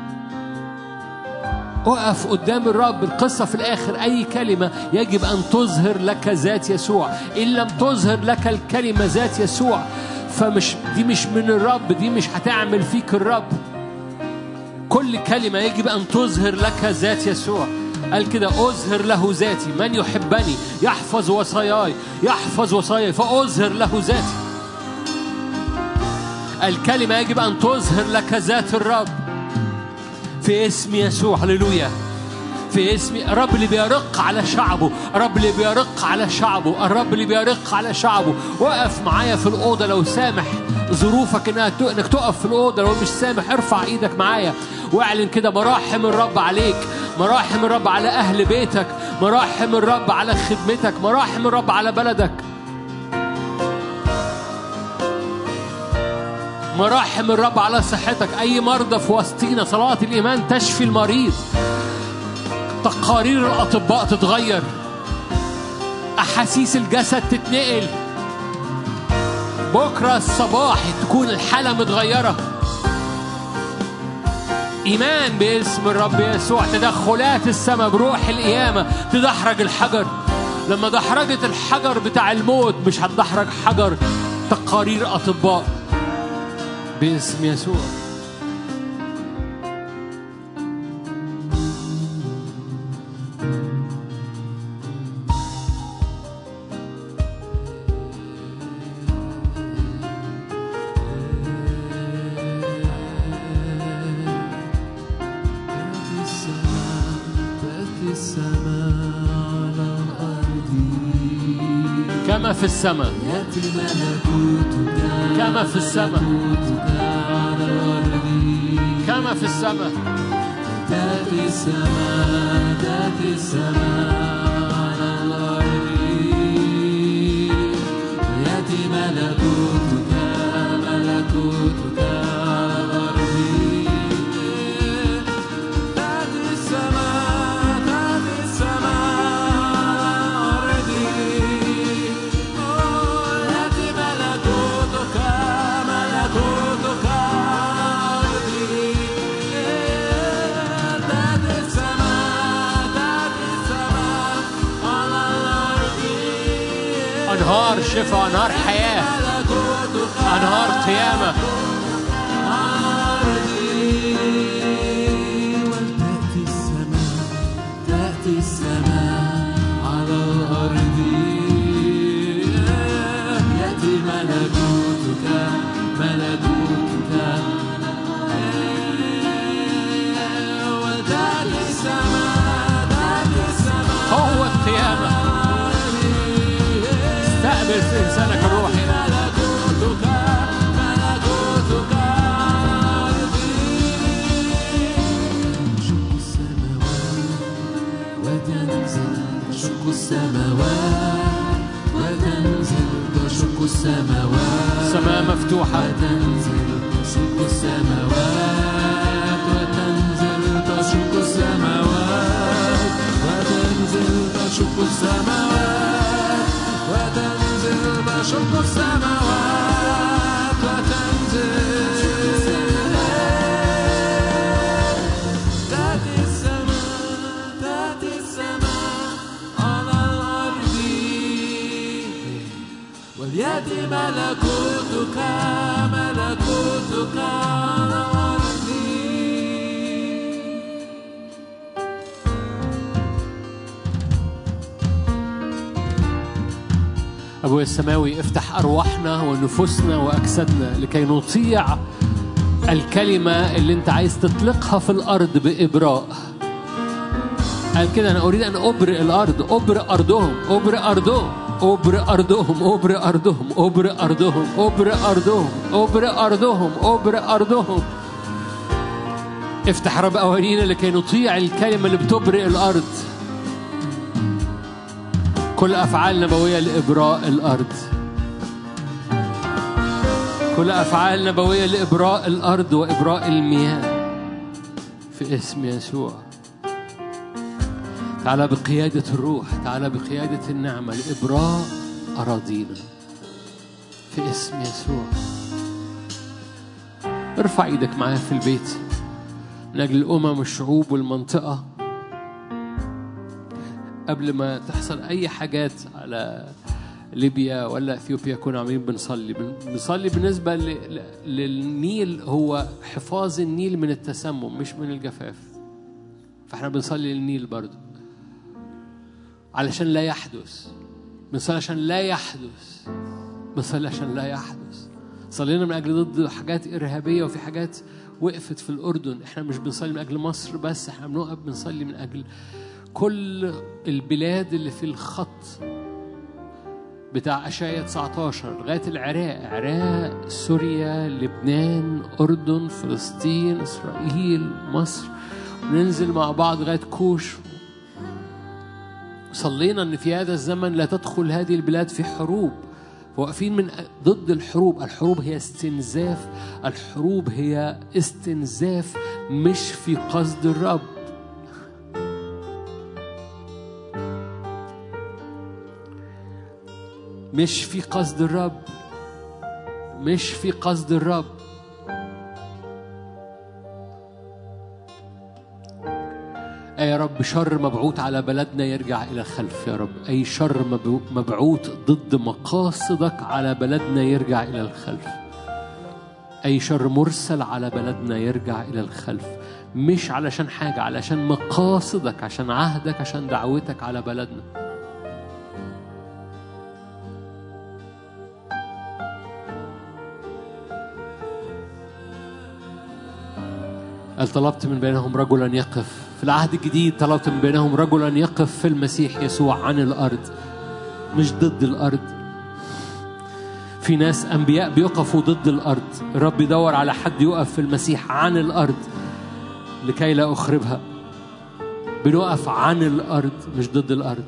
اقف قدام الرب القصة في الآخر أي كلمة يجب أن تظهر لك ذات يسوع إن لم تظهر لك الكلمة ذات يسوع فمش دي مش من الرب دي مش هتعمل فيك الرب كل كلمة يجب أن تظهر لك ذات يسوع قال كده أظهر له ذاتي من يحبني يحفظ وصاياي يحفظ وصاياي فأظهر له ذاتي الكلمة يجب أن تظهر لك ذات الرب في اسم يسوع هللويا في اسم الرب اللي بيرق على شعبه الرب اللي بيرق على شعبه الرب اللي بيرق على شعبه وقف معايا في الأوضة لو سامح ظروفك انها ت- انك تقف في الأوضة لو مش سامح ارفع ايدك معايا واعلن كده مراحم الرب عليك مراحم الرب على أهل بيتك مراحم الرب على خدمتك مراحم الرب على بلدك مراحم الرب على صحتك أي مرضى في وسطينا صلاة الإيمان تشفي المريض تقارير الأطباء تتغير أحاسيس الجسد تتنقل بكرة الصباح تكون الحالة متغيرة إيمان باسم الرب يسوع تدخلات السماء بروح القيامة تدحرج الحجر لما دحرجت الحجر بتاع الموت مش هتدحرج حجر تقارير أطباء باسم يسوع تأتي السماء تأتي السماء على الأرض كما في السماء يأتي ملكوتك كما في السماء ملكوتك على الأرض كما في السماء تأتي السماء تأتي السماء على الأرض يأتي ملكوتك ملكوتك على الأرض تأتي السماء تأتي السماء على الأرض يأتي ملكوتك ملكوتك على الأرض تأتي السماء تأتي السماء على الأرض أنهار شفاء أنهار حياة ملكوتك أنهار قيامة تأتي السماء تأتي السماء على الأرض يأتي ملكوتك ملكوتك وتأتي السماء تأتي السماء هو القيامة استقبل في إنسانك الروحي ملكوتك ملكوتك شق السماوات وتنزل تشق السماوات وتنزل تشق السماوات السماء مفتوحة وتنزل تشق السماوات وتنزل تشق السماوات وتنزل تشق السماوات وتنزل تشق السماوات وتنزل تأتي السماء تأتي السماء على الأرض وليأتي ملكوتك ملكوتك على الأرض أبويا السماوي افتح أرواحنا ونفوسنا وأجسادنا لكي نطيع الكلمة اللي أنت عايز تطلقها في الأرض بإبراء قال كده أنا أريد أن أبرئ الأرض أبرئ أرضهم أبرئ أرضهم أبرئ أرضهم أبرئ أرضهم أبرئ أرضهم أبرئ أرضهم أبرئ أرضهم أبرئ أرضهم افتح رب أوانينا لكي نطيع الكلمة اللي بتبرئ الأرض كل أفعال نبوية لإبراء الأرض كل أفعال نبوية لإبراء الأرض وإبراء المياه في اسم يسوع تعالى بقيادة الروح تعالى بقيادة النعمة لإبراء أراضينا في اسم يسوع ارفع ايدك معايا في البيت من أجل الأمم والشعوب والمنطقة قبل ما تحصل أي حاجات على ليبيا ولا اثيوبيا كنا عاملين بنصلي بن- بنصلي بالنسبه ل- ل- للنيل هو حفاظ النيل من التسمم مش من الجفاف فاحنا بنصلي للنيل برضو علشان لا يحدث بنصلي عشان لا يحدث بنصلي عشان لا يحدث صلينا من اجل ضد حاجات ارهابيه وفي حاجات وقفت في الاردن احنا مش بنصلي من اجل مصر بس احنا بنقف بنصلي من اجل كل البلاد اللي في الخط بتاع أشعيا 19 لغاية العراق عراق سوريا لبنان أردن فلسطين إسرائيل مصر وننزل مع بعض لغاية كوش صلينا ان في هذا الزمن لا تدخل هذه البلاد في حروب واقفين من ضد الحروب الحروب هي استنزاف الحروب هي استنزاف مش في قصد الرب مش في قصد الرب مش في قصد الرب أي يا رب شر مبعوث على بلدنا يرجع إلى الخلف يا رب أي شر مبعو- مبعوث ضد مقاصدك على بلدنا يرجع إلى الخلف أي شر مرسل على بلدنا يرجع إلى الخلف مش علشان حاجة علشان مقاصدك عشان عهدك عشان دعوتك على بلدنا قال طلبت من بينهم رجلا يقف في العهد الجديد طلبت من بينهم رجلا يقف في المسيح يسوع عن الأرض مش ضد الأرض في ناس أنبياء بيقفوا ضد الأرض الرب يدور على حد يقف في المسيح عن الأرض لكي لا أخربها بنقف عن الأرض مش ضد الأرض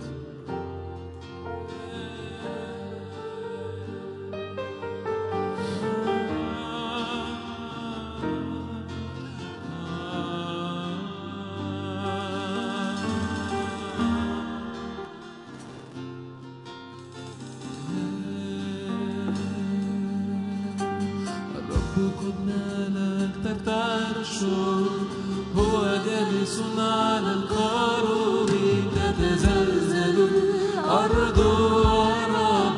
الرب قد نالك ترتعد الشوق هو جالس على الكروب تتزلزل الأرض والرب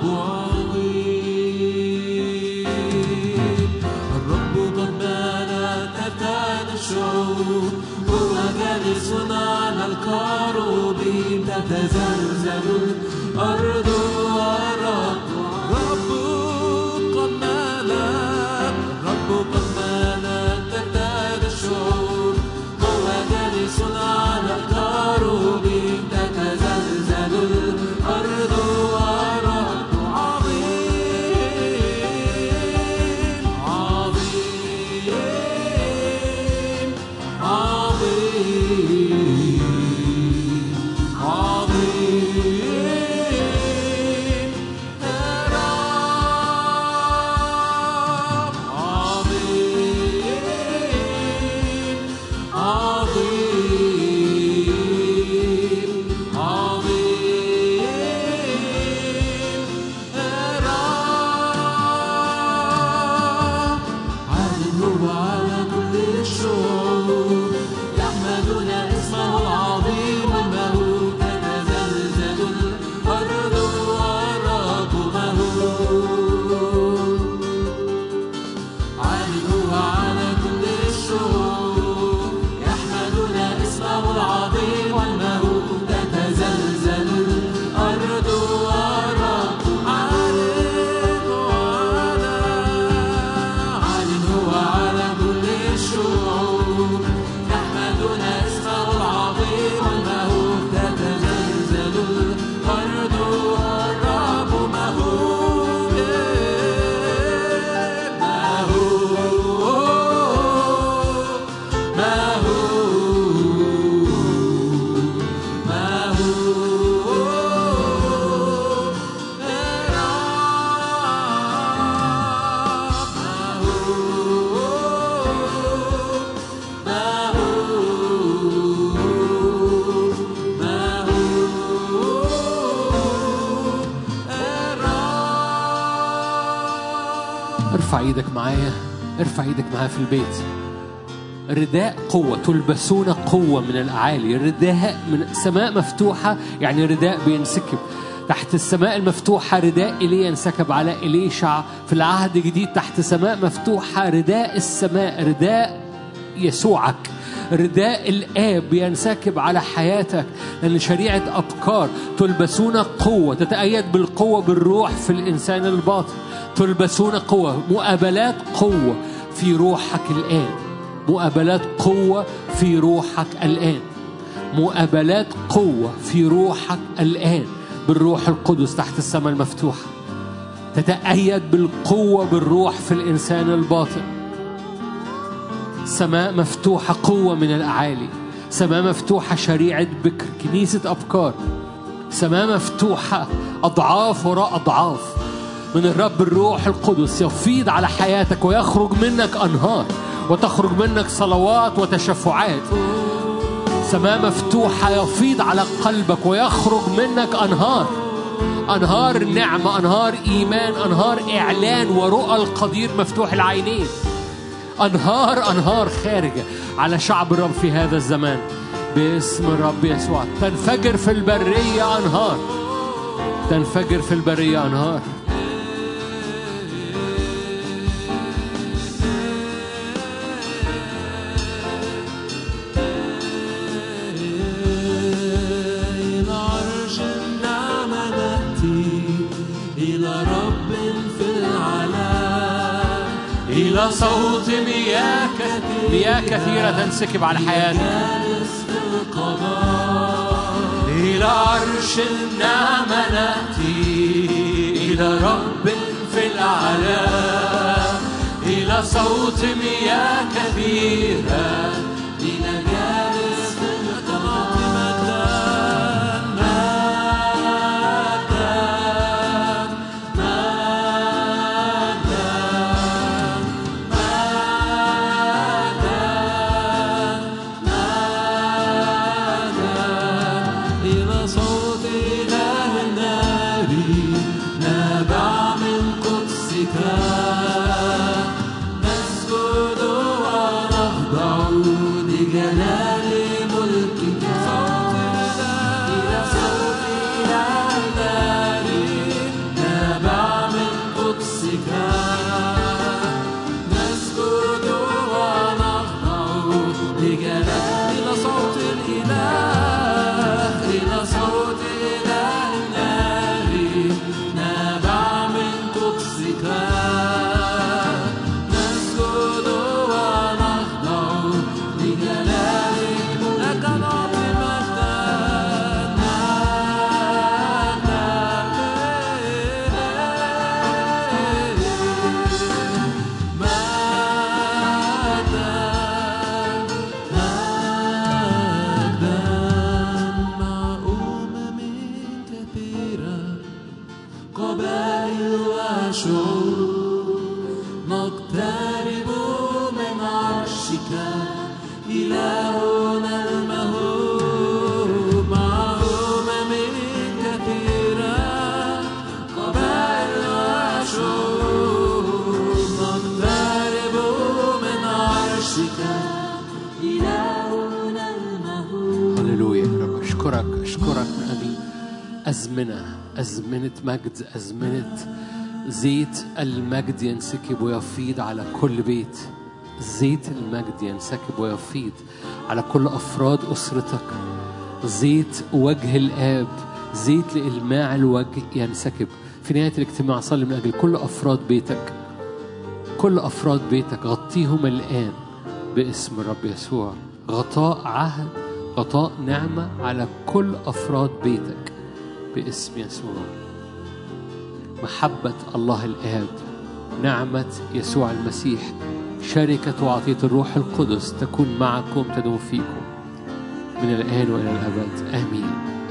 عظيم الرب قد نالك ترتعد الشوق هو جالس على الكروب تتزلزل الأرض والرب رب قد مالك رب قد مالك ترتاد الشعوب هو جالس على الكروب تتزلزل الأرض والرب عظيم عظيم عظيم عظيم رب عظيم عظيم عظيم رب عالم هو على كل الشعوب يحمدون اسمه العظيم المهول تتزلزل الأرض والرب مهول عالم هو على كل الشعوب يحمدون اسمه العظيم والمهول تتزلزل الأرض والرب عالم وعلى عالم هو على كل الشعوب يحمدون اسمه العظيم والمهول تتزلزل الأرض والرب مهول ارفع ايدك معايا ارفع ايدك معايا في البيت رداء قوة تلبسون قوة من الأعالي رداء من سماء مفتوحة يعني رداء بينسكب تحت السماء المفتوحة رداء إيليا انسكب على إليشع في العهد الجديد تحت سماء مفتوحة رداء السماء رداء يسوعك رداء الآب ينسكب على حياتك لأن شريعة أبكار تلبسون قوة تتأيد بالقوة بالروح في الإنسان الباطن تلبسون قوة مقابلات قوة في روحك الآن مقابلات قوة في روحك الآن مقابلات قوة في روحك الآن بالروح القدس تحت السماء المفتوحة تتأيد بالقوة بالروح في الإنسان الباطن سماء مفتوحة قوة من الأعالي سماء مفتوحة شريعة بكر كنيسة أبكار سماء مفتوحة أضعاف وراء أضعاف من الرب الروح القدس يفيض على حياتك ويخرج منك أنهار وتخرج منك صلوات وتشفعات سماء مفتوحة يفيض على قلبك ويخرج منك أنهار أنهار نعمة أنهار إيمان أنهار إعلان ورؤى القدير مفتوح العينين أنهار أنهار خارجة على شعب الرب في هذا الزمان باسم الرب يسوع تنفجر في البرية أنهار تنفجر في البرية أنهار إلى عرش النعمة نأتي إلى رب في العلا إلى صوت مياه كثيرة مياه كثيرة تنسكب على حياتك جالس في القضاء إلى عرش النعمة نأتي إلى رب في الأعلى إلى صوت مياه كثيرة إلى جالس في القضاء مجدان مجدان مجدان إلى صوت إله النار نابع من قدسك نسجد ونخضع لجلال ملكك إلى صوت إله النار نابع من قدسك نسجد ونخضع لجلال إلى صوت الإله إلى صوت إله النار نابع من قدسك نسجد ونخضع لجلالك لك نعطي مع أمم كثيرة قبائل وشعوب نقترب من عرشك إلهنا المهوب مع أمم كثيرة قبائل وشعوب نقترب من عرشك إلهنا المهوب هللويا يا رب اشكرك اشكرك من اجل ازمنه ازمنه مجد ازمنه زيت المجد ينسكب ويفيض على كل بيت زيت المجد ينسكب ويفيض على كل افراد اسرتك زيت وجه الاب زيت لالماع الوجه ينسكب في نهايه الاجتماع صلي من اجل كل افراد بيتك كل أفراد بيتك غطيهم الآن باسم الرب يسوع غطاء عهد غطاء نعمة على كل أفراد بيتك باسم يسوع محبة الله الآب نعمة يسوع المسيح شركة وعطية الروح القدس تكون معكم تدوم فيكم من الآن وإلى الأبد آمين